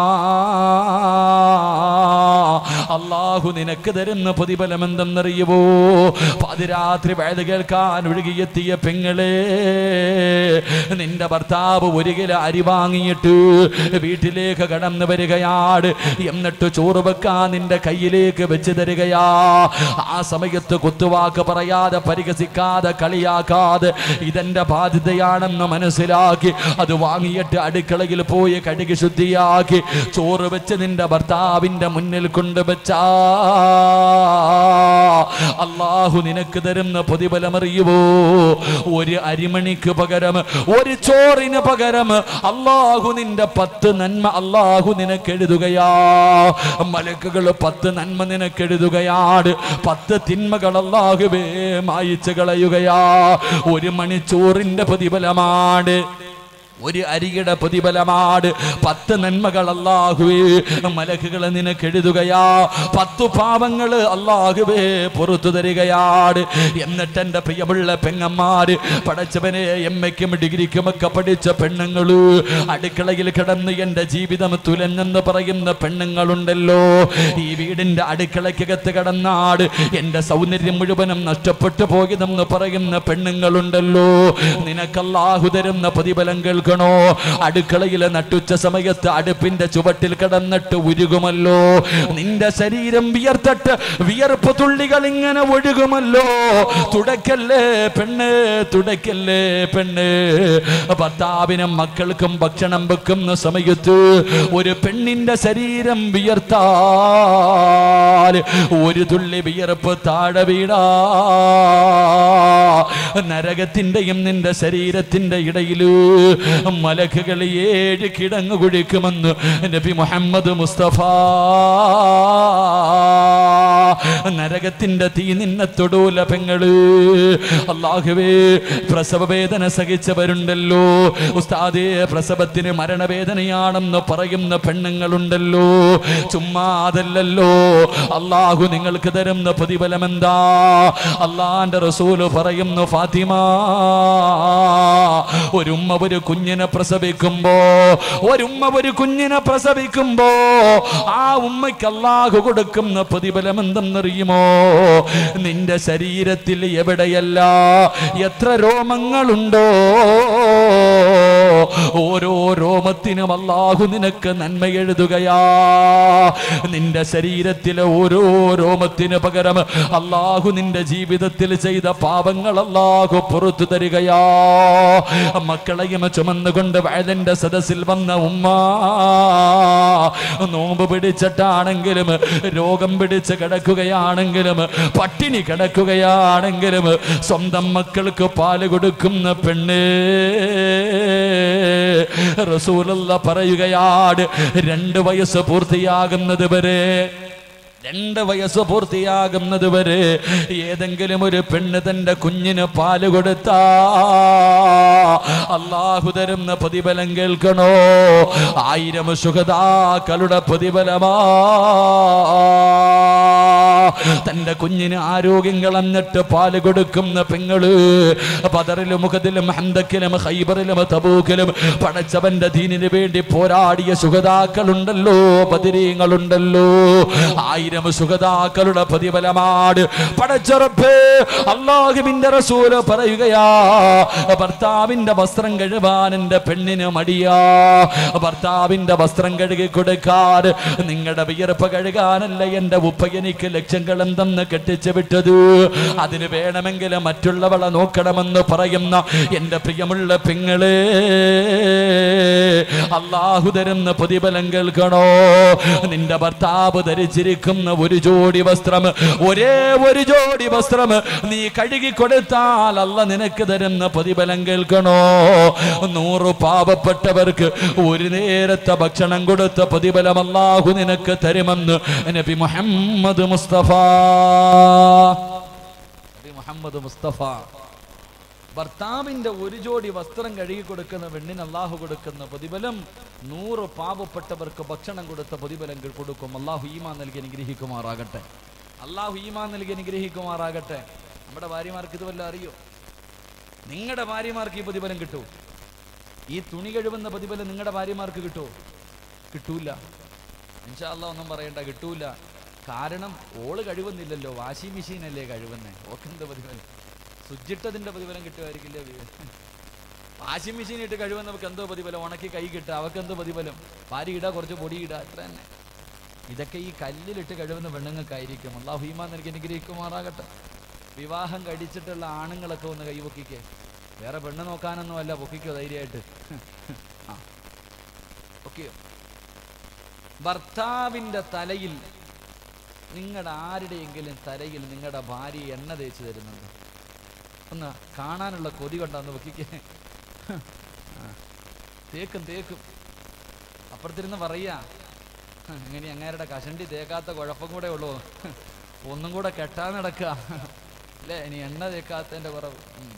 അള്ളാഹു നിനക്ക് തരുന്ന പ്രതിഫലം എന്തെന്നറിയുവോ പതിരാത്രി വേദ കേൾക്കാൻ ഒഴുകിയെത്തിയ പെങ്ങളെ നിന്റെ ഭർത്താവ് ഒരു കിലോ അരി വാങ്ങിയിട്ട് വീട്ടിലേക്ക് കടന്നു വരികയാണ് എന്നിട്ട് ചോറ് വെക്കാൻ നിന്റെ കയ്യിലേക്ക് വെച്ച് തരികയാ ആ സമയത്ത് കുത്തുവാക്ക് പറയാതെ പരിഹസിക്കാതെ കളിയാക്കാതെ ഇതെന്റെ ബാധ്യതയാണെന്ന് മനസ്സിലാക്കി അത് വാങ്ങിയിട്ട് അടുക്കളയിൽ പോയി കടുക് ശുദ്ധിയാക്കി ചോറ് വെച്ച് നിന്റെ ഭർത്താവിന്റെ മുന്നിൽ കൊണ്ടുവച്ചാ അള്ളാഹു നിനക്ക് തരുന്ന പ്രതിഫലമറിയുവോ ഒരു അരിമണിക്ക് പകരം ഒരു ചോറിന് പകരം അള്ളാഹു നിന്റെ പത്ത് നന്മ അള്ളാഹു നിനക്ക് എഴുതുകയാ മലക്കുകൾ പത്ത് നന്മ നിനക്ക് എഴുതുകയാണ് പത്ത് തിന്മകൾ അള്ളാഹുവേ മായിച്ചു കളയുകയാ ഒരു മണിച്ചോറിന്റെ പ്രതിഫലമാണ് ഒരു അരിയുടെ പ്രതിഫലമാണ് പത്ത് നന്മകൾ അള്ളാഹുവേ മലക്കുകൾ നിനക്ക് എഴുതുകയാ പത്തു പാപങ്ങള് അള്ളാഹുവേ പുറത്തു തരികയാണ് എന്നിട്ട് എൻ്റെ പ്രിയമുള്ള പെങ്ങന്മാര് പടച്ചവനെ എം എക്കും ഡിഗ്രിക്കും ഒക്കെ പഠിച്ച പെണ്ണുങ്ങള് അടുക്കളയിൽ കിടന്ന് എൻ്റെ ജീവിതം തുലഞ്ഞെന്ന് പറയുന്ന പെണ്ണുങ്ങളുണ്ടല്ലോ ഈ വീടിൻ്റെ അടുക്കളയ്ക്കകത്ത് കിടന്നാട് എൻ്റെ സൗന്ദര്യം മുഴുവനും നഷ്ടപ്പെട്ടു പോയതെന്ന് പറയുന്ന പെണ്ണുങ്ങളുണ്ടല്ലോ നിനക്കല്ലാഹു തരുന്ന പ്രതിഫലം കേൾക്കണോ അടുക്കളയിലെ നട്ടുച്ച സമയത്ത് അടുപ്പിന്റെ ചുവട്ടിൽ കിടന്നിട്ട് ഉരുകുമല്ലോ നിന്റെ ശരീരം വിയർത്തട്ട് വിയർപ്പ് തുള്ളികൾ ഇങ്ങനെ ഒഴുകുമല്ലോ തുടക്കല്ലേ പെണ്ണ് തുടക്കല്ലേ പെണ്ണ് ഭർത്താവിനും മക്കൾക്കും ഭക്ഷണം വെക്കുന്ന സമയത്ത് ഒരു പെണ്ണിന്റെ ശരീരം വിയർത്താൽ ഒരു തുള്ളി വിയർപ്പ് താഴെ വീടാ നരകത്തിന്റെയും നിന്റെ ശരീരത്തിന്റെ ഇടയില് മലക്കുകൾ ഏഴ് കിടങ്ങ് കുഴിക്കുമെന്ന് നബി മുഹമ്മദ് മുസ്തഫ നരകത്തിന്റെ തീ നിന്നെ തൊടൂല പെങ്ങള് അള്ളാഹുവേ പ്രസവ വേദന സഹിച്ചവരുണ്ടല്ലോ ഉസ്താദേ പ്രസവത്തിന് മരണവേദനയാണെന്ന് പറയുന്ന പെണ്ണുങ്ങളുണ്ടല്ലോ ചുമ്മാ അതല്ലല്ലോ അള്ളാഹു നിങ്ങൾക്ക് തരുന്ന പ്രതിഫലം എന്താ അള്ളാന്റെ റസൂല് പറയുന്നു ഫാത്തിമ ഒരുമ്മ ഒരു കുഞ്ഞിനെ പ്രസവിക്കുമ്പോ ഒരുമ്മ ഒരു കുഞ്ഞിനെ പ്രസവിക്കുമ്പോ ആ ഉമ്മയ്ക്ക് അള്ളാഹു കൊടുക്കുന്ന പ്രതിഫലം എന്തെന്നറിയുമോ നിന്റെ ശരീരത്തിൽ എവിടെയല്ല എത്ര രോമങ്ങളുണ്ടോ ഓരോ രോമത്തിനും അള്ളാഹു നിനക്ക് നന്മ എഴുതുകയാ നിന്റെ ശരീരത്തിലെ ഓരോ രോമത്തിന് പകരം അള്ളാഹു നിന്റെ ജീവിതത്തിൽ ചെയ്ത പാപങ്ങൾ അള്ളാഹു പുറത്തു തരികയാ മക്കളെയും ചുമന്നുകൊണ്ട് വയലിന്റെ സദസ്സിൽ വന്ന ഉമ്മ നോമ്പ് പിടിച്ചിട്ടാണെങ്കിലും രോഗം പിടിച്ച് കിടക്കുകയാണെങ്കിലും പട്ടിണി കിടക്കുകയാണെങ്കിലും സ്വന്തം മക്കൾക്ക് പാല് കൊടുക്കുന്ന പെണ്ണ് റസൂലുള്ള പറയുകയാണ് രണ്ട് വയസ്സ് പൂർത്തിയാകുന്നത് വരെ രണ്ട് വയസ്സ് പൂർത്തിയാകുന്നത് വരെ ഏതെങ്കിലും ഒരു പെണ്ണ് തന്റെ കുഞ്ഞിന് പാല് കൊടുത്താ അള്ളാഹു തരുന്ന പ്രതിഫലം കേൾക്കണോ ആയിരം സുഖതാക്കളുടെ പ്രതിഫലമാ തന്റെ കുഞ്ഞിന് ആരോഗ്യം കളഞ്ഞിട്ട് പാല് കൊടുക്കുന്ന പെങ്ങള് പതറിലും മുഖത്തിലും ഹന്തക്കിലും ഹൈബറിലും തബൂക്കിലും പടച്ചവന്റെ ദീനിന് വേണ്ടി പോരാടിയ സുഖതാക്കളുണ്ടല്ലോ പതിരീങ്ങളുണ്ടല്ലോ ആയിരം സുഖതാക്കളുടെ പ്രതിഫലമാണ് പടച്ചുറപ്പ് അള്ളാഹുവിന്റെ റസൂല് പറയുകയാ ഭർത്താവിന്റെ വസ്ത്രം കഴുകാൻ എന്റെ പെണ്ണിന് മടിയാ ഭർത്താവിന്റെ വസ്ത്രം കഴുകി കൊടുക്കാൻ നിങ്ങളുടെ വിയർപ്പ് കഴുകാനല്ല എന്റെ ഉപ്പ എനിക്ക് ലക്ഷ്യങ്ങൾ എന്തെന്ന് കെട്ടിച്ചു വിട്ടത് അതിന് വേണമെങ്കിൽ മറ്റുള്ളവളെ നോക്കണമെന്ന് പറയുന്ന എന്റെ പ്രിയമുള്ള പെങ്ങളെ അള്ളാഹു തരുന്ന പ്രതിഫലം കേൾക്കണോ നിന്റെ ഭർത്താവ് ധരിച്ചിരിക്കുന്ന ഒരു ജോഡി വസ്ത്രം ഒരേ ഒരു ജോഡി വസ്ത്രം നീ കഴുകി കൊടുത്താൽ അല്ല നിനക്ക് തരുന്ന പ്രതിഫലം കേൾക്കണോ നൂറ് പാവപ്പെട്ടവർക്ക് ഒരു നേരത്തെ ഭക്ഷണം കൊടുത്ത പ്രതിഫലം അല്ലാഹു നിനക്ക് തരുമെന്ന് നബി മുഹമ്മദ് മുസ്തഫ നബി മുഹമ്മദ് മുസ്തഫ ഭർത്താവിന്റെ ഒരു ജോഡി വസ്ത്രം കഴുകി കൊടുക്കുന്ന പെണ്ണിന് അള്ളാഹു കൊടുക്കുന്ന പ്രതിഫലം നൂറ് പാവപ്പെട്ടവർക്ക് ഭക്ഷണം കൊടുത്ത പ്രതിഫലം കൊടുക്കും അള്ളാഹു ഈമാ നൽകി അനുഗ്രഹിക്കുമാറാകട്ടെ അള്ളാഹു ഈമാ നൽകി അനുഗ്രഹിക്കുമാറാകട്ടെ നമ്മുടെ ഭാര്യമാർക്ക് ഇത് വല്ല അറിയോ നിങ്ങളുടെ ഭാര്യമാർക്ക് ഈ പ്രതിഫലം കിട്ടൂ ഈ തുണി കഴിവുന്ന പ്രതിഫലം നിങ്ങളുടെ ഭാര്യമാർക്ക് കിട്ടുമോ കിട്ടൂല ഇൻഷാല്ല ഒന്നും പറയണ്ട കിട്ടൂല കാരണം ഓള് കഴിവുന്നില്ലല്ലോ വാഷിംഗ് മെഷീൻ അല്ലേ കഴിവുന്നേ ഓക്കെന്ത് പ്രതിഫലം സുജിട്ടതിന്റെ പ്രതിഫലം കിട്ടുമായിരിക്കില്ലേ വാഷിംഗ് മെഷീൻ ഇട്ട് കഴിവെന്ന് നമുക്ക് എന്തോ പ്രതിഫലം ഉണക്കി കൈ കിട്ടുക അവർക്ക് എന്തോ പ്രതിഫലം പാരി ഇടുക കുറച്ച് പൊടി ഇടുക അത്ര തന്നെ ഇതൊക്കെ ഈ കല്ലിലിട്ട് കഴിവുന്ന പെണ്ണുങ്ങൾക്കായിരിക്കും അള്ളാഹു ഹീമാൻ നൽകി അനുഗ്രഹിക്കുമാറാകട്ടെ വിവാഹം കഴിച്ചിട്ടുള്ള ആണുങ്ങളൊക്കെ ഒന്ന് കൈ പൊക്കിക്കേ വേറെ പെണ്ണ് നോക്കാനൊന്നും അല്ല പൊക്കിക്കോ ധൈര്യമായിട്ട് ആ ഓക്കെയോ ഭർത്താവിൻ്റെ തലയിൽ നിങ്ങളുടെ ആരുടെയെങ്കിലും തലയിൽ നിങ്ങളുടെ ഭാര്യ എണ്ണ തേച്ച് തരുന്നുണ്ട് ഒന്ന് കാണാനുള്ള കൊതി കൊണ്ടാന്ന് വെക്കിക്കേ ആ. തേക്കും തേക്കും അപ്പുറത്തിരുന്ന് പറയാ "ഹ, ഇങ്ങനെ അങ്ങേരുടെ കഷണ്ടി തേക്കാത്ത കുഴപ്പം കൂടെ ഉള്ളൂ ഒന്നും കൂടെ കെട്ടാൻ നടക്കുക അല്ലേ ഇനി എണ്ണ തേക്കാത്തതിൻ്റെ കുറവ് ഉം.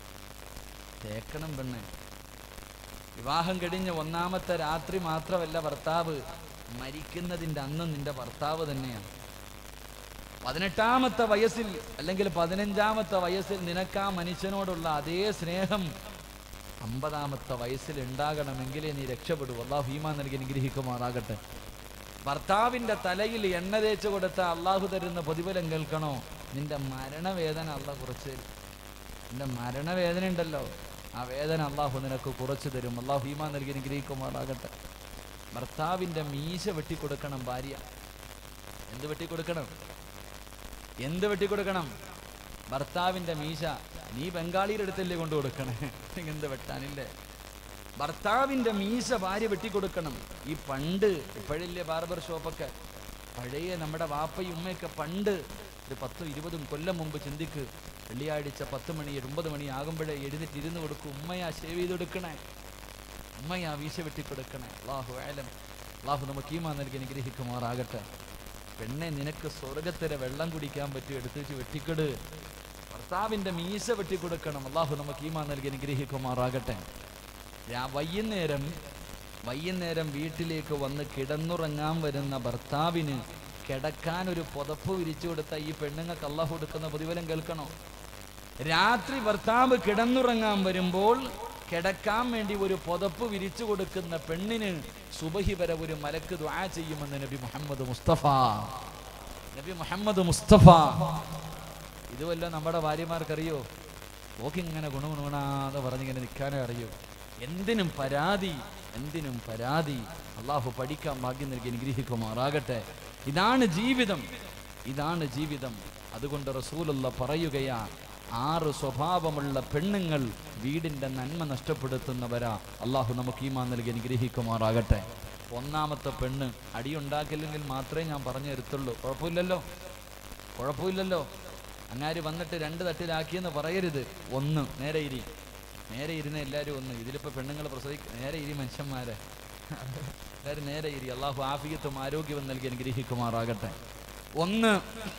തേക്കണം പെണ്ണെ വിവാഹം കഴിഞ്ഞ് ഒന്നാമത്തെ രാത്രി മാത്രമല്ല ഭർത്താവ് മരിക്കുന്നതിൻ്റെ അന്ന് നിന്റെ ഭർത്താവ് തന്നെയാണ് പതിനെട്ടാമത്തെ വയസ്സിൽ അല്ലെങ്കിൽ പതിനഞ്ചാമത്തെ വയസ്സിൽ നിനക്ക് ആ മനുഷ്യനോടുള്ള അതേ സ്നേഹം അമ്പതാമത്തെ വയസ്സിൽ ഉണ്ടാകണമെങ്കിലേ നീ രക്ഷപ്പെടൂ അള്ളാഹു ഹീമാ നൽകി അനുഗ്രഹിക്കുമാറാകട്ടെ ഭർത്താവിൻ്റെ തലയിൽ എണ്ണ തേച്ച് കൊടുത്ത അള്ളാഹു തരുന്ന പ്രതിഫലം കേൾക്കണോ നിന്റെ മരണവേദന അള്ളാഹ് കുറച്ച് തരും നിന്റെ മരണവേദന ഉണ്ടല്ലോ ആ വേദന അള്ളാഹു നിനക്ക് കുറച്ച് തരും അള്ളാഹു ഹീമാ നൽകി അനുഗ്രഹിക്കുമാറാകട്ടെ ഭർത്താവിൻ്റെ മീശ വെട്ടിക്കൊടുക്കണം ഭാര്യ എന്ത് വെട്ടിക്കൊടുക്കണം എന്ത് വെട്ടിക്കൊടുക്കണം ഭർത്താവിൻ്റെ മീശ നീ ബംഗാളിയുടെ അടുത്തല്ലേ കൊണ്ടു കൊടുക്കണേ എന്ത് വെട്ടാനില്ലേ ഭർത്താവിൻ്റെ മീശ ഭാര്യ വെട്ടിക്കൊടുക്കണം ഈ പണ്ട് ഇപ്പോഴില്ലേ ബാർബർ ഷോപ്പൊക്കെ പഴയ നമ്മുടെ വാപ്പയും ഉമ്മയൊക്കെ പണ്ട് ഒരു പത്തും ഇരുപതും കൊല്ലം മുമ്പ് ചിന്തിക്ക് വെള്ളിയാഴ്ച പത്ത് മണി ഒമ്പത് മണി ആകുമ്പോഴേ എഴുന്നേറ്റ് ഇരുന്ന് കൊടുക്കും ഉമ്മയാ ഷേവ് ചെയ്ത് കൊടുക്കണേ ഉമ്മയാ വീശ വെട്ടിക്കൊടുക്കണേ അള്ളാഹു ആലം അള്ളാഹു നമുക്ക് ഈമാ നൽകി അനുഗ്രഹിക്കുമാറാകട്ടെ പെണ്ണെ നിനക്ക് സ്വർഗത്തിലെ വെള്ളം കുടിക്കാൻ പറ്റും എടുത്തു വെച്ച് വെട്ടിക്കൊട് ഭർത്താവിന്റെ മീശ വെട്ടിക്കൊടുക്കണം അള്ളാഹു നമുക്ക് ഈമാ നൽകി അനുഗ്രഹിക്കുമാറാകട്ടെ രാ വൈകുന്നേരം വൈകുന്നേരം വീട്ടിലേക്ക് വന്ന് കിടന്നുറങ്ങാൻ വരുന്ന ഭർത്താവിന് കിടക്കാൻ ഒരു പുതപ്പ് വിരിച്ചു കൊടുത്ത ഈ പെണ്ണുങ്ങൾക്ക് അള്ളാഹു കൊടുക്കുന്ന പ്രതിഫലം കേൾക്കണോ രാത്രി ഭർത്താവ് കിടന്നുറങ്ങാൻ വരുമ്പോൾ കിടക്കാൻ വേണ്ടി ഒരു പുതപ്പ് വിരിച്ചു കൊടുക്കുന്ന പെണ്ണിന് സുബഹി വരെ ഒരു മലക്ക് ദ്വാ ചെയ്യുമെന്ന് നബി മുഹമ്മദ് മുസ്തഫ നബി മുഹമ്മദ് മുസ്തഫ ഇതുവല്ല നമ്മുടെ ഭാര്യമാർക്കറിയോ ഓക്കിങ്ങനെ ഗുണഗുണഗുണാതെ പറഞ്ഞിങ്ങനെ നിൽക്കാനേ അറിയൂ എന്തിനും പരാതി എന്തിനും പരാതി അള്ളാഹു പഠിക്കാൻ ഭാഗ്യം നൽകി അനുഗ്രഹിക്കുമാറാകട്ടെ ഇതാണ് ജീവിതം ഇതാണ് ജീവിതം അതുകൊണ്ട് റസൂലുള്ള പറയുകയാ ആറ് സ്വഭാവമുള്ള പെണ്ണുങ്ങൾ വീടിന്റെ നന്മ നഷ്ടപ്പെടുത്തുന്നവരാ അള്ളാഹു നമുക്ക് ഈമാൻ നൽകി അനുഗ്രഹിക്കുമാറാകട്ടെ ഒന്നാമത്തെ പെണ്ണ് അടിയുണ്ടാക്കില്ലെങ്കിൽ മാത്രമേ ഞാൻ പറഞ്ഞു തരത്തുള്ളൂ കുഴപ്പമില്ലല്ലോ കുഴപ്പമില്ലല്ലോ അങ്ങാര് വന്നിട്ട് രണ്ട് തട്ടിലാക്കിയെന്ന് പറയരുത് ഒന്ന് നേരെ ഇരി നേരെ ഇരുന്ന് എല്ലാവരും ഒന്ന് ഇതിലിപ്പോ പെണ്ണുങ്ങൾ പ്രസവിക്ക നേരെ ഇരി മനുഷ്യന്മാരെ എല്ലാവരും നേരെ ഇരി അള്ളാഹു ആഫിയത്തും ആരോഗ്യവും നൽകി അനുഗ്രഹിക്കുമാറാകട്ടെ ഒന്ന്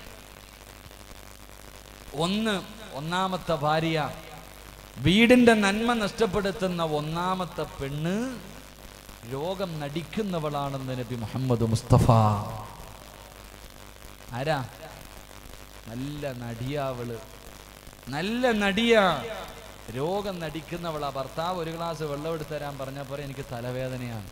ഒന്ന് ഒന്നാമത്തെ ഭാര്യ വീടിന്റെ നന്മ നഷ്ടപ്പെടുത്തുന്ന ഒന്നാമത്തെ പെണ്ണ് രോഗം നടിക്കുന്നവളാണെന്ന് നബി മുഹമ്മദ് മുസ്തഫ ആരാ നല്ല നടിയാവള് നല്ല നടിയാ രോഗം നടിക്കുന്നവളാ ഭർത്താവ് ഒരു ഗ്ലാസ് വെള്ളം എടുത്ത് തരാൻ പറഞ്ഞപ്പോൾ എനിക്ക് തലവേദനയാണ്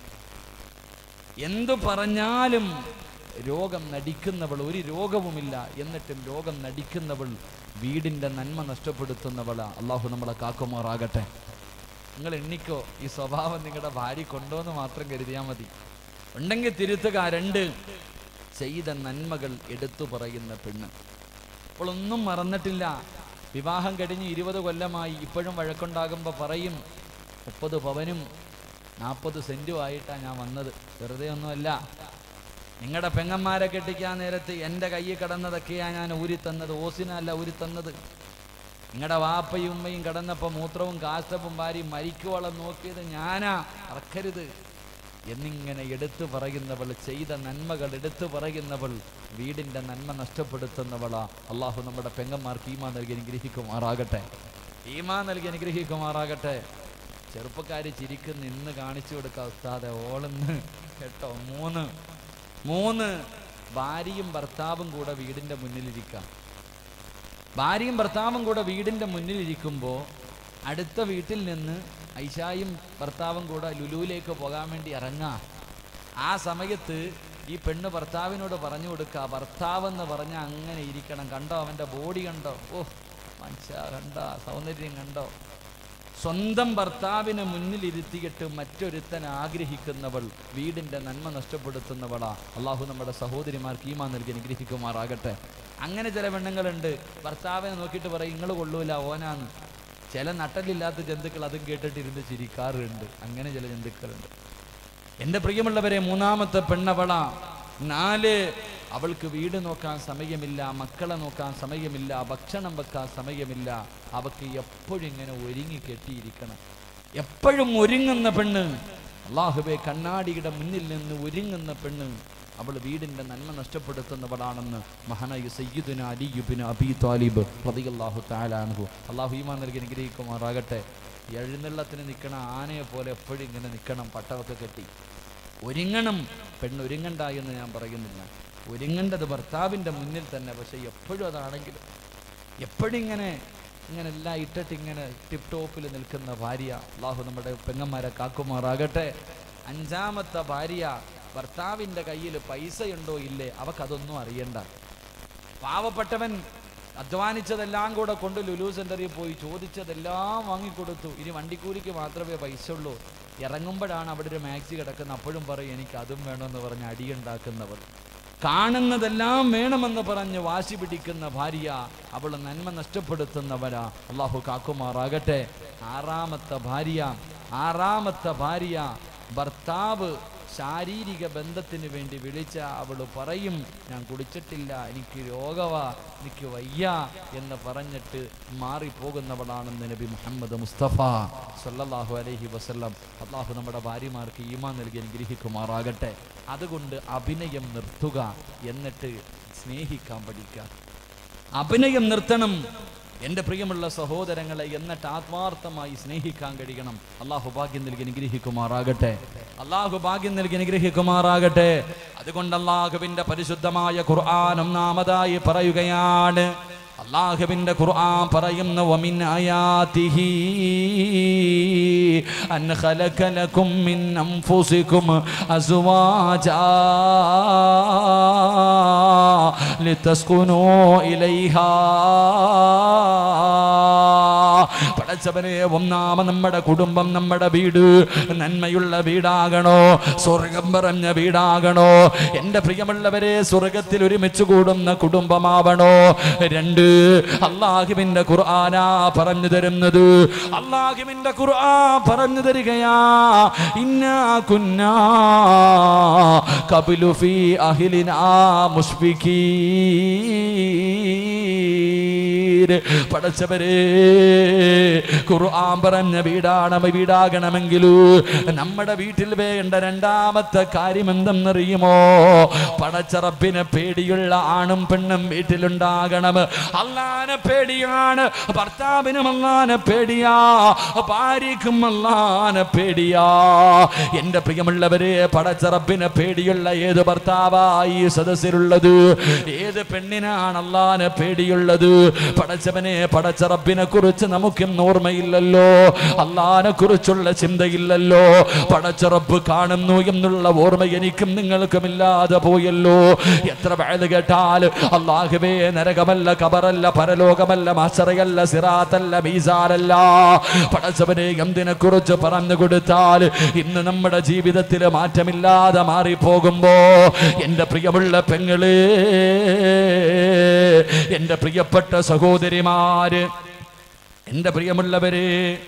എന്തു പറഞ്ഞാലും രോഗം നടിക്കുന്നവൾ ഒരു രോഗവുമില്ല എന്നിട്ടും രോഗം നടിക്കുന്നവൾ വീടിന്റെ നന്മ നഷ്ടപ്പെടുത്തുന്നവളാ അള്ളാഹു നമ്മളെ കാക്കുമാറാകട്ടെ നിങ്ങൾ എണ്ണിക്കോ ഈ സ്വഭാവം നിങ്ങളുടെ ഭാര്യ കൊണ്ടോന്ന് മാത്രം കരുതിയാൽ മതി ഉണ്ടെങ്കിൽ തിരുത്തുക രണ്ട് ചെയ്ത നന്മകൾ എടുത്തു പറയുന്ന പെണ്ണ് അപ്പോൾ ഒന്നും മറന്നിട്ടില്ല വിവാഹം കഴിഞ്ഞ് ഇരുപത് കൊല്ലമായി ഇപ്പോഴും വഴക്കുണ്ടാകുമ്പോൾ പറയും മുപ്പത് പവനും നാൽപ്പത് സെൻറ്റും ആയിട്ടാണ് ഞാൻ വന്നത് വെറുതെ ഒന്നുമല്ല നിങ്ങളുടെ പെങ്ങന്മാരെ കെട്ടിക്കാൻ നേരത്ത് എൻ്റെ കയ്യിൽ കിടന്നതൊക്കെയാണ് ഞാൻ ഊരി തന്നത് ഓസിനല്ല ഊരി തന്നത് നിങ്ങളുടെ വാപ്പയും ഉമ്മയും കിടന്നപ്പോൾ മൂത്രവും കാഷ്ടവും വാരി മരിക്കുവോളം നോക്കിയത് ഞാനാ അറക്കരുത് എന്നിങ്ങനെ എടുത്തു പറയുന്നവൾ ചെയ്ത നന്മകൾ എടുത്തു പറയുന്നവൾ വീടിന്റെ നന്മ നഷ്ടപ്പെടുത്തുന്നവളാ അള്ളാഹു നമ്മുടെ പെങ്ങന്മാർക്ക് ഈമാ നൽകി അനുഗ്രഹിക്കുമാറാകട്ടെ ഈമാ നൽകി അനുഗ്രഹിക്കുമാറാകട്ടെ ചെറുപ്പക്കാര് ചിരിക്കുന്ന ഇന്ന് കാണിച്ചു കൊടുക്കുക ഉസ്താദെ ഓളെന്ന് കേട്ടോ മൂന്ന് മൂന്ന് ഭാര്യയും ഭർത്താവും കൂടെ വീടിന്റെ മുന്നിലിരിക്കാം ഭാര്യയും ഭർത്താവും കൂടെ വീടിന്റെ മുന്നിലിരിക്കുമ്പോൾ അടുത്ത വീട്ടിൽ നിന്ന് ഐഷായും ഭർത്താവും കൂടെ ലുലുവിലേക്ക് പോകാൻ വേണ്ടി ഇറങ്ങാ ആ സമയത്ത് ഈ പെണ്ണ് ഭർത്താവിനോട് പറഞ്ഞു കൊടുക്കുക ഭർത്താവെന്ന് പറഞ്ഞ അങ്ങനെ ഇരിക്കണം കണ്ടോ അവന്റെ ബോഡി കണ്ടോ ഓ മനുഷ്യ കണ്ടോ സൗന്ദര്യം കണ്ടോ സ്വന്തം ഭർത്താവിനെ മുന്നിലിരുത്തിയിട്ട് മറ്റൊരുത്തൻ ആഗ്രഹിക്കുന്നവൾ വീടിന്റെ നന്മ നഷ്ടപ്പെടുത്തുന്നവളാ അള്ളാഹു നമ്മുടെ സഹോദരിമാർക്ക് ഈമാ നൽകി അനുഗ്രഹിക്കുമാറാകട്ടെ അങ്ങനെ ചില പെണ്ണുങ്ങളുണ്ട് ഭർത്താവിനെ നോക്കിയിട്ട് പറയും നിങ്ങൾ കൊള്ളൂല ഓനാന്ന് ചില നട്ടലില്ലാത്ത ജന്തുക്കൾ അതും കേട്ടിട്ട് ഇരുന്ന് ചിരിക്കാറുണ്ട് അങ്ങനെ ചില ജന്തുക്കളുണ്ട് എൻ്റെ പ്രിയമുള്ളവരെ മൂന്നാമത്തെ പെണ്ണവള നാല് അവൾക്ക് വീട് നോക്കാൻ സമയമില്ല മക്കളെ നോക്കാൻ സമയമില്ല ഭക്ഷണം വെക്കാൻ സമയമില്ല അവൾക്ക് എപ്പോഴും ഇങ്ങനെ ഒരുങ്ങി കെട്ടിയിരിക്കണം എപ്പോഴും ഒരുങ്ങുന്ന പെണ്ണ് അള്ളാഹുബെ കണ്ണാടിയുടെ മുന്നിൽ നിന്ന് ഒരുങ്ങുന്ന പെണ്ണ് അവൾ വീടിന്റെ നന്മ നഷ്ടപ്പെടുത്തുന്നവളാണെന്ന് മഹാനായ സയ്യിദുന അലിയുബിന് അബി താലിബ് റളിയല്ലാഹു തആല അൻഹു അള്ളാഹു ഈമാൻ നൽകി അനുഗ്രഹിക്കുമാറാകട്ടെ എഴുന്നള്ളത്തിന് നിൽക്കണ ആനയെ പോലെ എപ്പോഴും ഇങ്ങനെ നിൽക്കണം പട്ടമൊക്കെ കെട്ടി ഒരുങ്ങണം പെണ്ണ് ഒരുങ്ങണ്ട എന്ന് ഞാൻ പറയുന്നില്ല ഒരുങ്ങേണ്ടത് ഭർത്താവിൻ്റെ മുന്നിൽ തന്നെ പക്ഷെ എപ്പോഴും അതാണെങ്കിലും എപ്പോഴും ഇങ്ങനെ ഇങ്ങനെ എല്ലാം ഇട്ടിട്ട് ഇങ്ങനെ ടിപ് ടോപ്പിൽ നിൽക്കുന്ന ഭാര്യ അള്ളാഹു നമ്മുടെ പെങ്ങന്മാരെ കാക്കുമാറാകട്ടെ അഞ്ചാമത്തെ ഭാര്യ ഭർത്താവിൻ്റെ കയ്യിൽ പൈസയുണ്ടോ ഇല്ലേ അവക്കതൊന്നും അറിയണ്ട പാവപ്പെട്ടവൻ അധ്വാനിച്ചതെല്ലാം കൂടെ കൊണ്ട് ലുലു സെന്ററിൽ പോയി ചോദിച്ചതെല്ലാം വാങ്ങിക്കൊടുത്തു ഇനി വണ്ടിക്കൂലിക്ക് മാത്രമേ പൈസ ഉള്ളൂ ഇറങ്ങുമ്പോഴാണ് അവിടെ ഒരു മാക്സി കിടക്കുന്ന അപ്പോഴും പറയും എനിക്ക് അതും വേണമെന്ന് പറഞ്ഞ് അടിയുണ്ടാക്കുന്നവർ കാണുന്നതെല്ലാം വേണമെന്ന് പറഞ്ഞ് വാശി പിടിക്കുന്ന ഭാര്യ അവൾ നന്മ നഷ്ടപ്പെടുത്തുന്നവരാ അള്ളാഹു കാക്കുമാറാകട്ടെ ആറാമത്തെ ഭാര്യ ആറാമത്തെ ഭാര്യ ഭർത്താവ് ശാരീരിക ബന്ധത്തിന് വേണ്ടി വിളിച്ച അവൾ പറയും ഞാൻ കുടിച്ചിട്ടില്ല എനിക്ക് രോഗവാ എനിക്ക് വയ്യ എന്ന് പറഞ്ഞിട്ട് മാറിപ്പോകുന്നവളാണെന്ന് നബി മുഹമ്മദ് മുസ്തഫ സല്ലല്ലാഹു അലൈഹി വസല്ലം അള്ളാഹു നമ്മുടെ ഭാര്യമാർക്ക് ഈമാൻ നൽകി അനുഗ്രഹിക്കുമാറാകട്ടെ അതുകൊണ്ട് അഭിനയം നിർത്തുക എന്നിട്ട് സ്നേഹിക്കാൻ പഠിക്കുക അഭിനയം നിർത്തണം എൻ്റെ പ്രിയമുള്ള സഹോദരങ്ങളെ എന്നിട്ട് ആത്മാർത്ഥമായി സ്നേഹിക്കാൻ കഴിയണം അള്ളാഹു ഭാഗ്യം നൽകി അനുഗ്രഹിക്കുമാറാകട്ടെ അള്ളാഹു ഭാഗ്യം നൽകി അനുഗ്രഹിക്കുമാറാകട്ടെ അതുകൊണ്ട് അള്ളാഹുവിൻ്റെ പരിശുദ്ധമായ ഖുർആൻ ഒന്നാമതായി പറയുകയാണ് അള്ളാഹുവിൻ്റെ ഖുർആൻ പറയുന്നു വമിൻ ആയാതിഹി അൻ ഖലക ലക്കും മിൻ അൻഫുസികും അസ്വാജാ ലിതസ്കുനൂ ഇലൈഹാ പടച്ചവനെ ഒന്നാമ നമ്മുടെ കുടുംബം നമ്മുടെ വീട് നന്മയുള്ള വീടാകണോ സ്വർഗം പറഞ്ഞ വീടാകണോ എൻ്റെ പ്രിയമുള്ളവരെ സ്വർഗത്തിൽ ഒരുമിച്ച് കൂടുന്ന കുടുംബമാവണോ രണ്ട് അള്ളാഹുവിന്റെ ഖുർആനാ പറഞ്ഞു തരുന്നത് അള്ളാഹുവിന്റെ ഖുർആൻ പറഞ്ഞു തരികയാ ഇന്നാ കുന്നാ കപിലു ഫീ അഹിലിനാ മുഷ്ഫിക്കീർ പടച്ചവരെ ഖുർആൻ പറഞ്ഞ വീടാണ് വീടാകണമെങ്കിൽ നമ്മുടെ വീട്ടിൽ വേണ്ട രണ്ടാമത്തെ കാര്യം എന്തെന്നറിയുമോ പടച്ചറപ്പിന് പേടിയുള്ള ആണും പെണ്ണും വീട്ടിലുണ്ടാകണം അള്ളാനെ പേടിയാണ് ഭർത്താവിനും അള്ളാനെ പേടിയാ ഭാര്യക്കും അള്ളാനെ പേടിയാ എന്റെ പ്രിയമുള്ളവരെ പടച്ചറപ്പിന് പേടിയുള്ള ഏത് ഭർത്താവായി ഈ സദസ്സിലുള്ളത് ഏത് പെണ്ണിനാണ് അള്ളാനെ പേടിയുള്ളത് പടച്ചവനെ പടച്ചറപ്പിനെ കുറിച്ച് നമുക്കൊന്നും ഓർമ്മയില്ലല്ലോ അള്ളാനെ കുറിച്ചുള്ള ചിന്തയില്ലല്ലോ പടച്ചറപ്പ് കാണുന്നു എന്നുള്ള ഓർമ്മ എനിക്കും നിങ്ങൾക്കും ഇല്ലാതെ പോയല്ലോ എത്ര വയത് കേട്ടാൽ അള്ളാഹുവേ നരകമല്ല കബറല്ല പരലോകമല്ല മാസറയല്ല സിറാത്തല്ല മീസാരല്ല പടച്ചവനെ എന്തിനെ കുറിച്ച് പറഞ്ഞു കൊടുത്താൽ ഇന്ന് നമ്മുടെ ജീവിതത്തിൽ മാറ്റമില്ലാതെ മാറിപ്പോകുമ്പോ എൻ്റെ പ്രിയമുള്ള പെങ്ങള് എൻ്റെ പ്രിയപ്പെട്ട സഹോദരിമാര് എൻ്റെ പ്രിയമുള്ളവരെ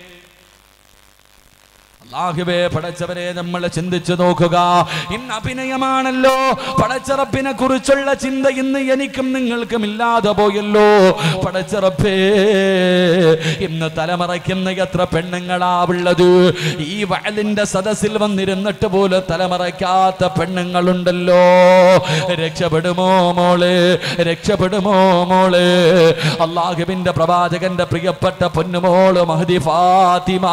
അള്ളാഹുവേ പടച്ചവരെ നമ്മൾ ചിന്തിച്ചു നോക്കുക ഇന്ന് അഭിനയമാണല്ലോ പടച്ചറപ്പിനെ കുറിച്ചുള്ള ചിന്ത ഇന്ന് എനിക്കും നിങ്ങൾക്കും ഇല്ലാതെ പോയല്ലോ പടച്ചറപ്പേ ഇന്ന് തലമറയ്ക്കുന്ന എത്ര പെണ്ണുങ്ങളാ ഉള്ളത് ഈ വയലിന്റെ സദസ്സിൽ വന്നിരുന്നിട്ട് പോലും തലമറയ്ക്കാത്ത പെണ്ണുങ്ങളുണ്ടല്ലോ രക്ഷപ്പെടുമോ മോള് രക്ഷപ്പെടുമോ മോള് അള്ളാഹുവിന്റെ പ്രവാചകന്റെ പ്രിയപ്പെട്ട പൊന്നുമോള് മഹദി ഫാത്തിമ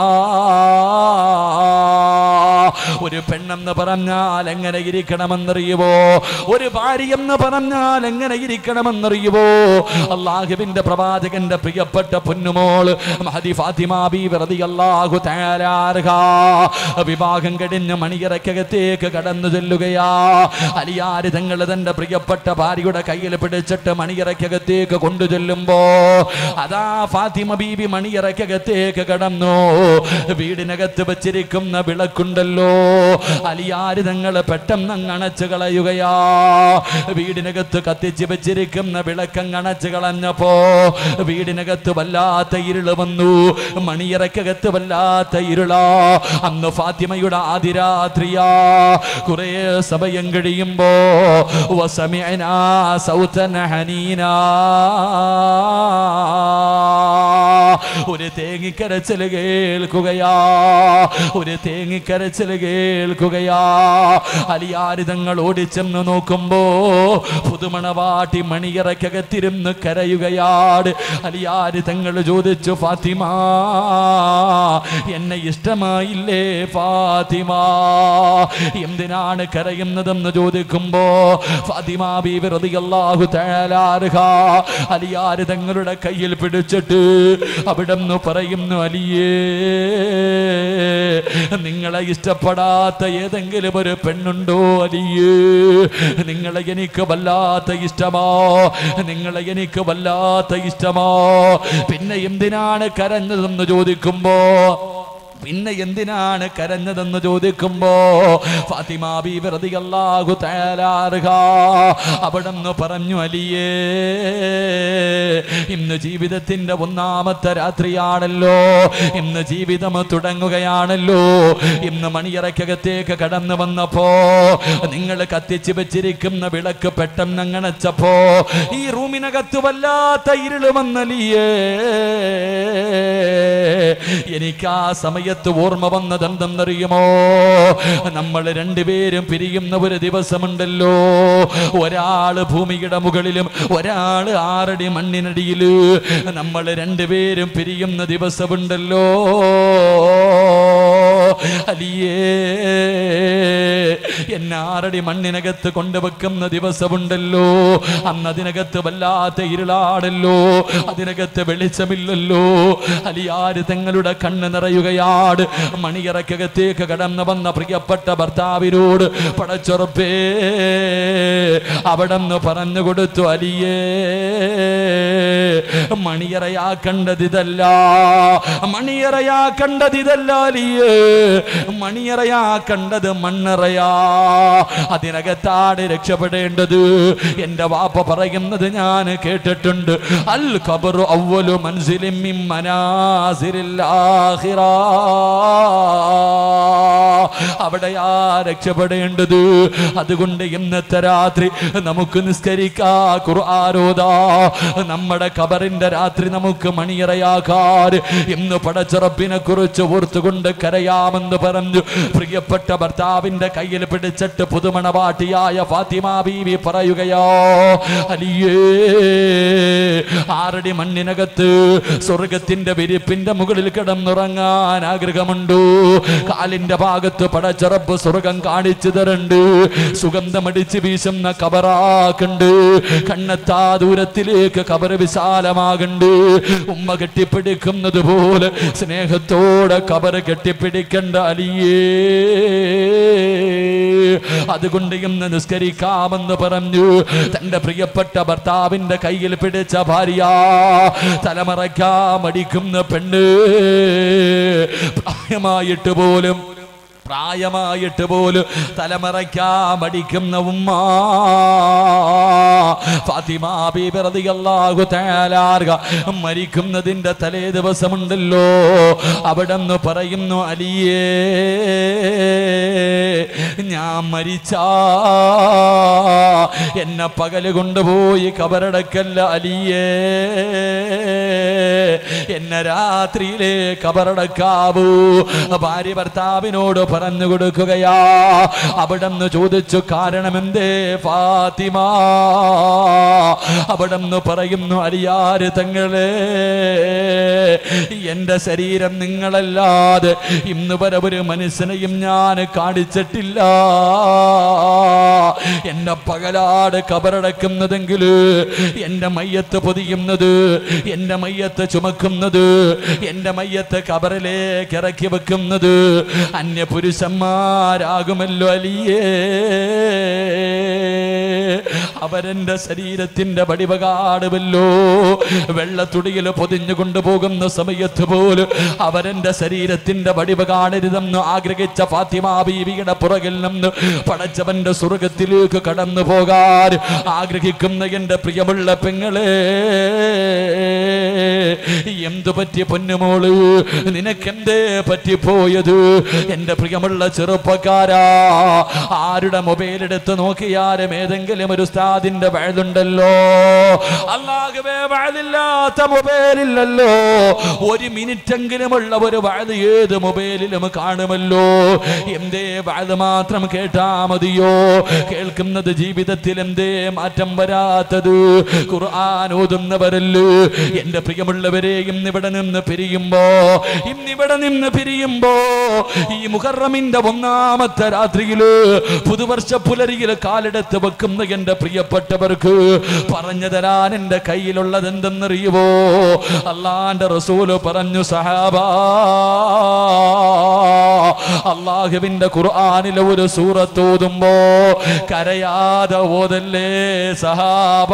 ഒരു പെണ്ണെന്ന് പറഞ്ഞാൽ എങ്ങനെ ഇരിക്കണമെന്നറിയുവോ ഒരു ഭാര്യ എന്ന് പറഞ്ഞാൽ എങ്ങനെ ഇരിക്കണമെന്നറിയുവോ അള്ളാഹുവിന്റെ പ്രവാചകന്റെ പ്രിയപ്പെട്ട പൊന്നുമോൾ മഹദി ഫാത്തിമ ബീവി റളിയല്ലാഹു തആല അൻഹാ വിവാഹം കഴിഞ്ഞ് മണിയറക്കകത്തേക്ക് കടന്നു ചെല്ലുകയാ അലിയാര് തങ്ങൾ തന്റെ പ്രിയപ്പെട്ട ഭാര്യയുടെ കയ്യിൽ പിടിച്ചിട്ട് മണിയറക്കകത്തേക്ക് കൊണ്ടു ചെല്ലുമ്പോ അതാ ഫാത്തിമ ബീബി മണിയറക്കകത്തേക്ക് കടന്നു വീടിനകത്ത് വെച്ചിരിക്കുന്ന വിളക്കുണ്ടല്ലോ അലിയാര് തങ്ങൾ പെട്ടെന്ന് അങ്ങ് അണച്ചു കളയുകയാ വീടിനകത്ത് കത്തിച്ച് വെച്ചിരിക്കുന്ന വിളക്കങ്ങ് അണച്ചു കളഞ്ഞപ്പോ വീടിനകത്ത് വല്ലാത്ത ഇരുള് വന്നു മണിയറക്കകത്ത് വല്ലാത്ത ഇരുളാ അന്ന് ഫാത്തിമയുടെ ആദിരാത്രിയാ കുറെ സമയം കഴിയുമ്പോ വസമിഅനാ സൗതന ഹനീനാ ഒരു തേങ്ങിക്കരച്ചിൽ കേൾക്കുകയാ ഒരു തേങ്ങിക്കരച്ചിൽ കേൾക്കുകയാ അലിയാരിതങ്ങൾ ഓടിച്ചെന്ന് നോക്കുമ്പോ പുതുമണവാട്ടി മണിയറക്കകത്തിരുന്ന് കരയുകയാണ് അലിയാരി തങ്ങൾ ചോദിച്ചു ഫാത്തിമ എന്നെ ഇഷ്ടമായില്ലേ ഫാത്തിമ എന്തിനാണ് കരയുന്നതെന്ന് ചോദിക്കുമ്പോ ഫാത്തിമ ബീവി റളിയല്ലാഹു തആല അൻഹ അലിയാര് തങ്ങളുടെ കയ്യിൽ പിടിച്ചിട്ട് അവിടെന്ന് പറയുന്നു അലിയേ നിങ്ങളെ ഇഷ്ടപ്പെടാത്ത ഏതെങ്കിലും ഒരു പെണ്ണുണ്ടോ അലിയേ നിങ്ങളെ എനിക്ക് വല്ലാത്ത ഇഷ്ടമോ നിങ്ങളെ എനിക്ക് വല്ലാത്ത ഇഷ്ടമോ പിന്നെ എന്തിനാണ് കരഞ്ഞതെന്ന് ചോദിക്കുമ്പോ പിന്നെ എന്തിനാണ് കരഞ്ഞതെന്ന് ചോദിക്കുമ്പോ ഫാത്തിമ ബീബി റളിയല്ലാഹു തആല അൻഹ അവിടെന്ന് പറഞ്ഞു അലിയേ ഇന്ന് ജീവിതത്തിന്റെ ഒന്നാമത്തെ രാത്രിയാണല്ലോ ഇന്ന് ജീവിതം തുടങ്ങുകയാണല്ലോ ഇന്ന് മണിയറയ്ക്കകത്തേക്ക് കടന്നു വന്നപ്പോ നിങ്ങൾ കത്തിച്ചു വെച്ചിരിക്കുന്ന വിളക്ക് പെട്ടെന്ന് അങ്ങണച്ചപ്പോ ഈ റൂമിനകത്ത് വല്ലാത്ത ഇരുള് വന്നലിയേ എനിക്ക് ആ സമയത്ത് ഓർമ്മ വന്നത് എന്തെന്നറിയുമോ നമ്മൾ രണ്ടുപേരും പിരിയുന്ന ഒരു ദിവസമുണ്ടല്ലോ ഒരാള് ഭൂമിയുടെ മുകളിലും ഒരാള് ആറടി മണ്ണിനടിയില് നമ്മൾ രണ്ടുപേരും പിരിയുന്ന ദിവസമുണ്ടല്ലോ അലിയേ എന്നെ ആറടി മണ്ണിനകത്ത് കൊണ്ടുവെക്കുന്ന ദിവസമുണ്ടല്ലോ അന്ന് അതിനകത്ത് വല്ലാത്ത ഇരുളാടല്ലോ അതിനകത്ത് വെളിച്ചമില്ലല്ലോ അലിയാര് തങ്ങളുടെ കണ്ണ് നിറയുകയാണ് മണിയറക്കകത്തേക്ക് കടന്നു വന്ന പ്രിയപ്പെട്ട ഭർത്താവിനോട് പടച്ചുറപ്പേ അവിടെന്ന് പറഞ്ഞു കൊടുത്തു അലിയേ മണിയറയാക്കണ്ടത് ഇതല്ല മണിയറയാക്കണ്ടത് ഇതല്ല അലിയേ മണിയറയാക്കണ്ടത് മണ്ണറയാ അതിനകത്താണ് രക്ഷപ്പെടേണ്ടത് എന്റെ വാപ്പ പറയുന്നത് ഞാൻ കേട്ടിട്ടുണ്ട് അൽ ഖബറു അവലു മൻസിലിൻ മിൻ മനാസിരിൽ ആഖിറ അവിടെയാ രക്ഷപ്പെടേണ്ടത് അതുകൊണ്ട് ഇന്നത്തെ രാത്രി നമുക്ക് നിസ്കരിക്കാ ഖുർആാനോദാ നമ്മുടെ കബറിന്റെ രാത്രി നമുക്ക് മണിയറയാക്കാർ ഇന്ന് പടച്ചുറപ്പിനെ കുറിച്ച് ഓർത്തുകൊണ്ട് കരയാമെന്ന് പറഞ്ഞു പ്രിയപ്പെട്ട ഭർത്താവിന്റെ കയ്യിൽ പിടിച്ചിട്ട് പുതുമണവാട്ടിയായ ഫാത്തിമ ബീവി പറയുകയോ അലിയേ ആറടി മണ്ണിനകത്ത് സ്വർഗത്തിന്റെ വിരിപ്പിന്റെ മുകളിൽ കിടന്നുറങ്ങാൻ ആഗ്രഹമുണ്ടോ കാലിന്റെ ഭാഗത്ത് പടച്ചറപ്പ് സ്വർഗം കാണിച്ചു തരണ്ട് സുഗന്ധമടിച്ച് വീശുന്ന കബറാക്കുണ്ട് കണ്ണെത്താ ദൂരത്തിലേക്ക് കബറ് വിശാലമാകുണ്ട് ഉമ്മ കെട്ടിപ്പിടിക്കുന്നത് പോലെ സ്നേഹത്തോടെ കബറ് കെട്ടിപ്പിടിക്കണ്ട അലിയേ അതുകൊണ്ട് ഇന്ന് നിസ്കരിക്കാമെന്ന് പറഞ്ഞു തന്റെ പ്രിയപ്പെട്ട ഭർത്താവിന്റെ കയ്യിൽ പിടിച്ച ഭാര്യ തലമറയ്ക്കാൻ മടിക്കുന്ന പെണ്ണ് പ്രായമായിട്ട് പോലും പ്രായമായിട്ട് പോലും തലമറയ്ക്കാൻ മടിക്കുന്ന ഉമ്മ ഫാത്തിമ ബീബി റളിയല്ലാഹു തആല അൻഹ മരിക്കുന്നതിന്റെ തലേ ദിവസമുണ്ടല്ലോ അവിടെ നിന്ന് പറയുന്നു അലിയേ ഞാൻ മരിച്ച എന്നെ പകല് കൊണ്ടുപോയി കബറടക്കല്ല അലിയേ എന്നെ രാത്രിയിലെ കബറടക്കാവൂ ഭാര്യ ഭർത്താവിനോട് പറഞ്ഞു കൊടുക്കുകയാ അവിടെന്ന് ചോദിച്ചു കാരണം എന്തേ ഫാത്തിമ അവിടെന്ന് പറയുന്നു അരിയാര് തങ്ങളെ എന്റെ ശരീരം നിങ്ങളല്ലാതെ ഇന്ന് വരെ ഒരു മനുഷ്യനെയും ഞാൻ കാണിച്ചിട്ടില്ല എന്നെ പകലാട് കബറടക്കുന്നതെങ്കിൽ എന്റെ മയ്യത്ത് പൊതിയുന്നത് എന്റെ മയ്യത്ത് ചുമക്കുന്നത് എന്റെ മയ്യത്ത് കബറിലേക്ക് ഇറക്കി വെക്കുന്നത് അന്യ പുരുഷന്മാരാകുമല്ലോ അലിയേ അവരെന്റെ ശരീരത്തിന്റെ പടിവകാടുമല്ലോ വെള്ളത്തുടിയിൽ പൊതിഞ്ഞു കൊണ്ടുപോകുന്ന സമയത്ത് പോലും അവരെന്റെ ശരീരത്തിന്റെ പടിവ കാണരുതെന്ന് ആഗ്രഹിച്ച ഫാത്തിമ ബീവിയുടെ പുറകിൽ നിന്ന് പടച്ചവന്റെ സ്വർഗത്തിലേക്ക് കടന്നു പോകാൻ ആഗ്രഹിക്കുന്ന എന്റെ പ്രിയമുള്ള പെങ്ങളെ എന്തു പറ്റി പൊന്നുമോള് നിനക്കെന്തേ പറ്റിപ്പോയത് എന്റെ പ്രിയമുള്ള ചെറുപ്പക്കാരാ ആരുടെ മൊബൈൽ എടുത്ത് നോക്കിയാലും ഏതെങ്കിലും ഒരു ഉസ്താദിന്റെ വഴുതുണ്ടല്ലോ അല്ലാഹുവേ വഴുതില്ലാത്ത മൊബൈലില്ലല്ലോ ഒരു മിനിറ്റെങ്കിലുമുള്ള ഒരു വഴുത് ഏത് മൊബൈലിലും കാണുമല്ലോ എന്തേ വഴുത് മാത്രം കേട്ടാ മതിയോ കേൾക്കുന്നത് ജീവിതത്തിൽ എന്തേ മാറ്റം വരാത്തത് ഖുർആൻ ഓതുന്നവരല്ലോ എന്റെ പ്രിയമുള്ളവരെ ഇന്നിവിടെ നിന്ന് പിരിയുമ്പോ ഇന്നിവിടെ നിന്ന് പിരിയുമ്പോ ഈ മുഹറമിന്റെ ഒന്നാമത്തെ രാത്രിയില് പുതുവർഷ പുലരിയിൽ കാലെടുത്ത് വെക്കുന്ന എന്റെ പ്രിയപ്പെട്ടവർക്ക് പറഞ്ഞു തരാൻ എന്റെ കയ്യിലുള്ളത് എന്തെന്നറിയുവോ അള്ളാന്റെ റസൂല് പറഞ്ഞു സഹാബ അള്ളാഹുവിന്റെ ഖുർആനിലെ ഒരു സൂറത്ത് ഓതുമ്പോ കരയാതെ ഓതല്ലേ സഹാബ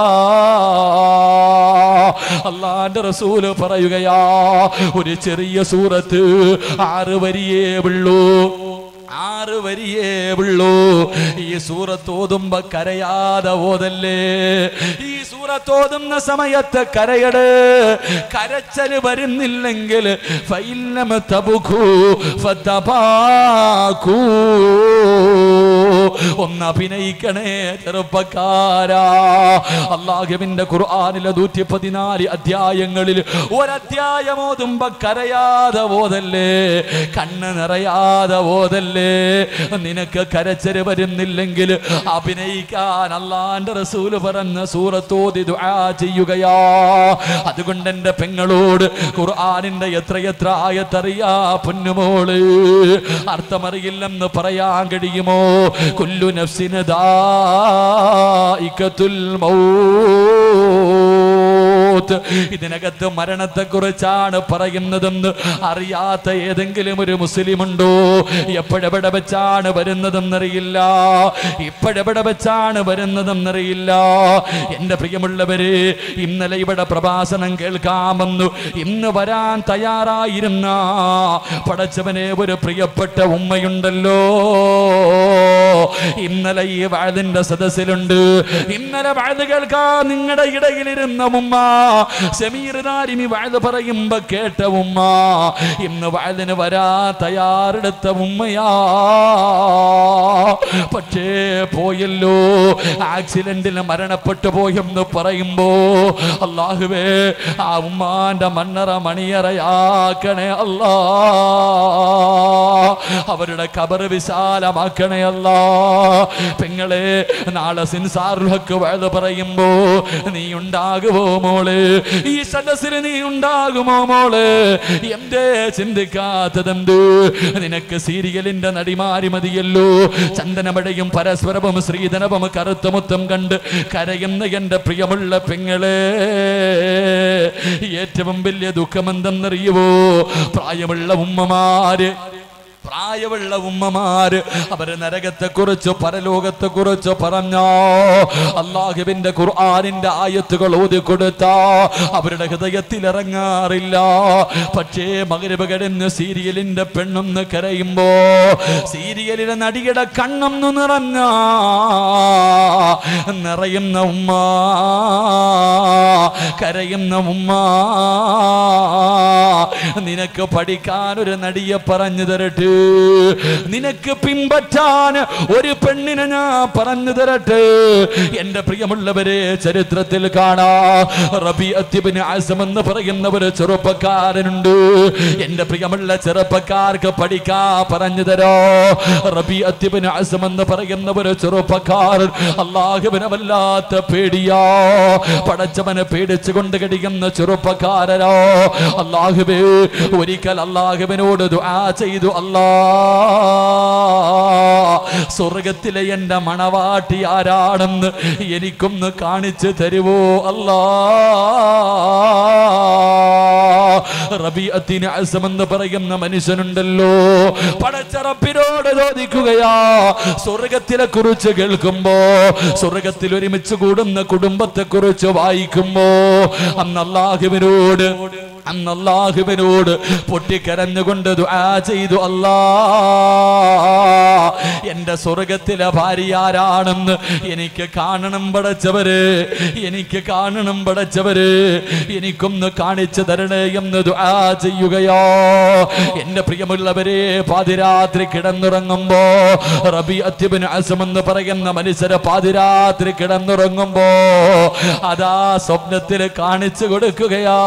അള്ളാന്റെ റസൂല് പറയുകയാ ഒരു ചെറിയ സൂറത്ത് ആറ് വരിയേ ഉള്ളൂ ആറ് വരിയേ ഉള്ളൂ ഈ സൂറത്ത് ഓതുമ്പോ കരയാതെ ഓതല്ലേ ഈ സൂറത്ത് ഓതുന്ന സമയത്ത് കരയട് കരച്ചല് വരുന്നില്ലെങ്കിൽ ഫൈലമ തബുഖു ഫതബാഖു ഒന്ന് അഭിനയിക്കണേ ചെറുപ്പക്കാരാ അള്ളാഹുവിന്റെ ഖുർആനിലെ നൂറ്റി പതിനാല് അധ്യായങ്ങളിൽ ഒരധ്യായം ഓതുമ്പോ കരയാതെ ഓതല്ലേ കണ്ണ് നിറയാതെ ഓതല്ലേ നിനക്ക് കരച്ചര് വരുന്നില്ലെങ്കിൽ അഭിനയിക്കാൻ അള്ളാന്റെ റസൂല് പറഞ്ഞ സൂറത്തോതി ദുആ ചെയ്യുകയാ അതുകൊണ്ട് എന്റെ പെങ്ങളോട് ഖുർആനിന്റെ എത്രയെത്ര ആയത്തറിയാ പൊന്നുമോള് അർത്ഥമറിയില്ലെന്ന് പറയാൻ കഴിയുമോ കുല്ലു നഫ്സിന് ദായികത്തുൽ മൗത്ത് ഇതിനകത്ത് മരണത്തെ കുറിച്ചാണ് പറയുന്നതെന്ന് അറിയാത്ത ഏതെങ്കിലും ഒരു മുസ്ലിം ഉണ്ടോ എപ്പോഴെവിടെ വെച്ചാണ് വരുന്നതെന്നറിയില്ല ഇപ്പോഴെവിടെ വെച്ചാണ് വരുന്നതെന്നറിയില്ല എന്റെ പ്രിയമുള്ളവര് ഇന്നലെ ഇവിടെ പ്രഭാഷണം കേൾക്കാമെന്നു ഇന്ന് വരാൻ തയ്യാറായിരുന്ന പടച്ചവനെ ഒരു പ്രിയപ്പെട്ട ഉമ്മയുണ്ടല്ലോ ഇന്നലെ ഈ വാഴതിന്റെ സദസ്സിലുണ്ട് ഇന്നലെ വാഴ് കേൾക്കാൻ നിങ്ങളുടെ ഇടയിലിരുന്ന ഉമ്മ സമീർദാരിമി വാഴ് പറയുമ്പോ കേട്ട ഉമ്മ ഇന്ന് വാഴതിന് വരാ തയ്യാറെടുത്ത ഉമ്മയാ പക്ഷേ പോയല്ലോ ആക്സിഡന്റിൽ മരണപ്പെട്ടു പോയെന്ന് പറയുമ്പോ അള്ളാഹുവേ ആ ഉമ്മാന്റെ മണ്ണറ മണിയറയാക്കണേ അല്ലാ അവരുടെ കബർ വിശാലമാക്കണേ അല്ലാ പെങ്ങളെ നാളെ സിൻസാർഹക്ക് വേദ പറയുമ്പോ നീ ഉണ്ടാകുമോ മോള് ഈ സദസ്സിൽ നീ ഉണ്ടാകുമോ മോള് എന്തേ ചിന്തിക്കാത്തതെന്ത് നിനക്ക് സീരിയലിന്റെ നടിമാരി മതിയല്ലോ ചന്ദനമഴയും പരസ്പരവും ശ്രീധനവും കറുത്തമുത്തം കണ്ട് കരയുന്ന എന്റെ പ്രിയമുള്ള പെങ്ങളെ ഏറ്റവും വലിയ ദുഃഖമെന്തെന്നറിയുവോ പ്രായമുള്ള ഉമ്മമാര് പ്രായമുള്ള ഉമ്മമാര് അവര് നരകത്തെ കുറിച്ച് പരലോകത്തെ കുറിച്ച് പറഞ്ഞോ അള്ളാഹുവിന്റെ ഖുർആാനിന്റെ ആയത്തുകൾ ഓതി കൊടുത്ത അവരുടെ ഹൃദയത്തിൽ ഇറങ്ങാറില്ല പക്ഷേ മകരവ് കിടന്ന് സീരിയലിന്റെ പെണ്ണൊന്ന് കരയുമ്പോ സീരിയലിലെ നടിയുടെ കണ്ണൊന്ന് നിറഞ്ഞ നിറയുന്ന ഉമ്മ കരയുന്ന ഉമ്മ നിനക്ക് പഠിക്കാൻ ഒരു നടിയെ പറഞ്ഞു തരട്ടെ നിനക്ക് പിൻപറ്റാൻ ഒരു പെണ്ണിനെ ഞാൻ പറഞ്ഞു തരട്ടെ എന്റെ പ്രിയമുള്ളവരെ ചരിത്രത്തിൽ കാണാ റബി അത്യബിന് ആസം എന്ന് പറയുന്ന ഒരു ചെറുപ്പക്കാരനുണ്ട് എന്റെ പ്രിയമുള്ള ചെറുപ്പക്കാർക്ക് പഠിക്കാ പറഞ്ഞു തരോ റബി അത്യബിന് ആസം എന്ന് പറയുന്ന ഒരു ചെറുപ്പക്കാരൻ അള്ളാഹുവിനെ വല്ലാത്ത പേടിയാ പടച്ചവനെ പേടിച്ചുകൊണ്ട് കഴിയുന്ന ചെറുപ്പക്കാരനോ അള്ളാഹുബേ ഒരിക്കൽ അള്ളാഹുവിനോട് ദുആ ചെയ്തു അല്ലാ സ്വർഗത്തിലെ എന്റെ മണവാട്ടി ആരാണെന്ന് എനിക്കൊന്ന് കാണിച്ചു തരുവോ അല്ലാ റബിഅത്തിന് അസമെന്ന് പറയുന്ന മനുഷ്യനുണ്ടല്ലോ പടച്ചറപ്പിനോട് ചോദിക്കുകയാ സ്വർഗത്തിലെ കുറിച്ച് കേൾക്കുമ്പോ സ്വർഗത്തിൽ ഒരുമിച്ച് കൂടുന്ന കുടുംബത്തെ കുറിച്ച് വായിക്കുമ്പോ അന്ന് അള്ളാഹുവിനോട് അന്ന് അള്ളാഹുവിനോട് പൊട്ടിക്കരഞ്ഞുകൊണ്ട് ദുആ ചെയ്തു അല്ലാ എന്റെ സ്വർഗത്തിലെ ഭാര്യ ആരാണെന്ന് എനിക്ക് കാണണം പടച്ചവര് എനിക്ക് കാണണം പടച്ചവര് എനിക്കൊന്ന് കാണിച്ചു തരണേ എന്ന് ദുആ ചെയ്യുകയോ എന്റെ പ്രിയമുള്ളവരെ പാതിരാത്രി കിടന്നുറങ്ങുമ്പോ റബി അത്യബിൻ അസം എന്ന് പറയുന്ന മനുഷ്യരെ പാതിരാത്രി കിടന്നുറങ്ങുമ്പോ അതാ സ്വപ്നത്തിൽ കാണിച്ചു കൊടുക്കുകയാ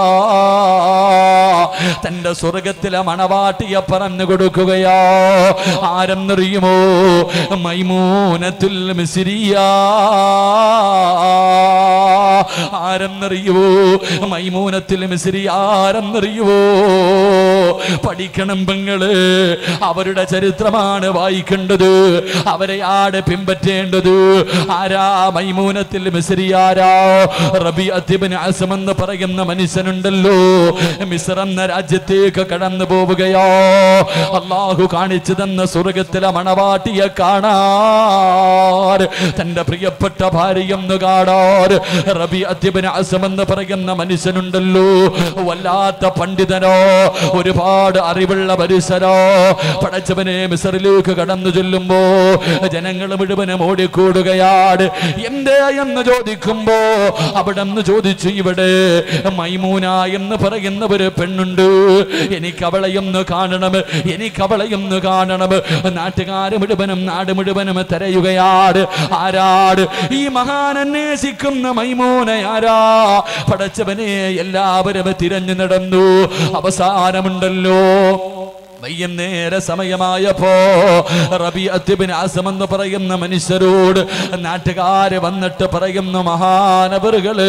തന്റെ സ്വർഗത്തിലെ മണവാട്ടിയെ പറഞ്ഞു കൊടുക്കുകയോ ആരെന്നറിയുമോ മൈമൂനത്തുൽ മിസ്രിയ ആരെന്നറിയുവോ മൈമൂനത്തിൽ മിസ്രി ആരെന്നറിയുവോ പഠിക്കണം പെങ്ങള് അവരുടെ ചരിത്രമാണ് വായിക്കേണ്ടത് അവരെ ആടെ പിൻപറ്റേണ്ടത് ആരാ മൈമൂനത്തിൽ മിസ്രി ആരാ റബി അത്തിബിൻ അസം എന്ന് പറയുന്ന മനുഷ്യനുണ്ടല്ലോ മിസ്ർ എന്ന രാജ്യത്തേക്ക് കടന്നു പോവുകയോ അള്ളാഹു കാണിച്ചു തന്ന സ്വർഗത്തിലെ മണവാട്ടിയെ കാണാൻ തന്റെ പ്രിയപ്പെട്ട ഭാര്യയൊന്ന് കാണാൻ റബി അത്തിബിൻ അസം എന്ന് പറയുന്ന മനുഷ്യനുണ്ടല്ലോ വല്ലാത്ത പണ്ഡിതനോ ഒരുപാട് അറിവുള്ള മനുഷ്യനോ പടച്ചവനെ മിസറിലേക്ക് കടന്നു ചൊല്ലുമ്പോ ജനങ്ങൾ മുഴുവനും ഓടിക്കൂടുകയാണ് എന്തേ എന്ന് ചോദിക്കുമ്പോ അവിടെ നിന്ന് ചോദിച്ചു ഇവിടെ മൈമൂന എന്ന് പറയുന്ന ഒരു പെണ്ണുണ്ട് എനിക്ക് അവളെ ഒന്ന് കാണണം എനിക്ക് അവളെ ഒന്ന് കാണണം നാട്ടുകാര് മുഴുവനും നാട് മുഴുവനും തിരയുകയാണ് ആരാട് ഈ മഹാൻ അന്വേഷിക്കുന്ന മൈമൂന ആരാ പടച്ചവനെ എല്ലാവരും തിരഞ്ഞു നടന്നു അവസാനമുണ്ടല്ലോ വൈകുന്നേര സമയമായപ്പോ റബി അത്തിബിൻ ആസം എന്ന് പറയുന്ന മനുഷ്യരോട് നാട്ടുകാര് വന്നിട്ട് പറയുന്ന മഹാനവറുകള്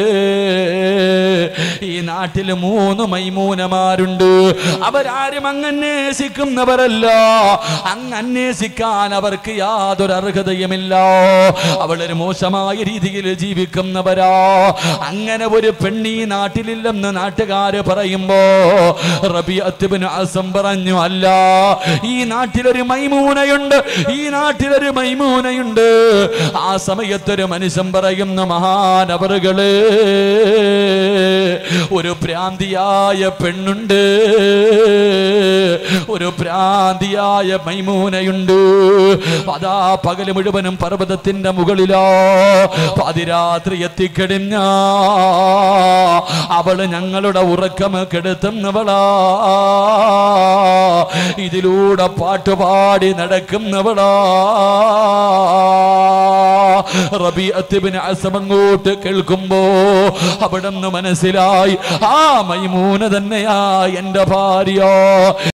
ഈ നാട്ടിൽ മൂന്ന് മൈമൂനമാരുണ്ട് അവരാരും അങ്ങ് അന്വേഷിക്കുന്നവരല്ല അങ്ങ് അന്വേഷിക്കാൻ അവർക്ക് യാതൊരു അർഹതയുമില്ല അവളൊരു മോശമായ രീതിയിൽ ജീവിക്കുന്നവരാ അങ്ങനെ ഒരു പെണ്ണി നാട്ടിലില്ലെന്ന് നാട്ടുകാര് പറയുമ്പോ റബി അത്തിബിൻ ആസം പറഞ്ഞു അല്ല ഈ നാട്ടിലൊരു മൈമൂനയുണ്ട് ഈ നാട്ടിലൊരു മൈമൂനയുണ്ട് ആ സമയത്തൊരു മനുഷ്യൻ പറയുന്ന മഹാനവറുകള് ഒരു ഭ്രാന്തിയായ പെണ്ണുണ്ട് ഒരു ഭ്രാന്തിയായ മൈമൂനയുണ്ട് അതാ പകല് മുഴുവനും പർവ്വതത്തിന്റെ മുകളിലോ പാതിരാത്രി എത്തിക്കഴിഞ്ഞ അവള് ഞങ്ങളുടെ ഉറക്കം കെടുത്തുന്നവളാ ഇതിലൂടെ പാട്ടുപാടി നടക്കുന്നവളാ റബി അത്തിബിന് അസമങ്ങോട്ട് കേൾക്കുമ്പോ അവിടെ നിന്ന് മനസ്സിലായി ആ മൈമൂന തന്നെയാ എന്റെ ഭാര്യ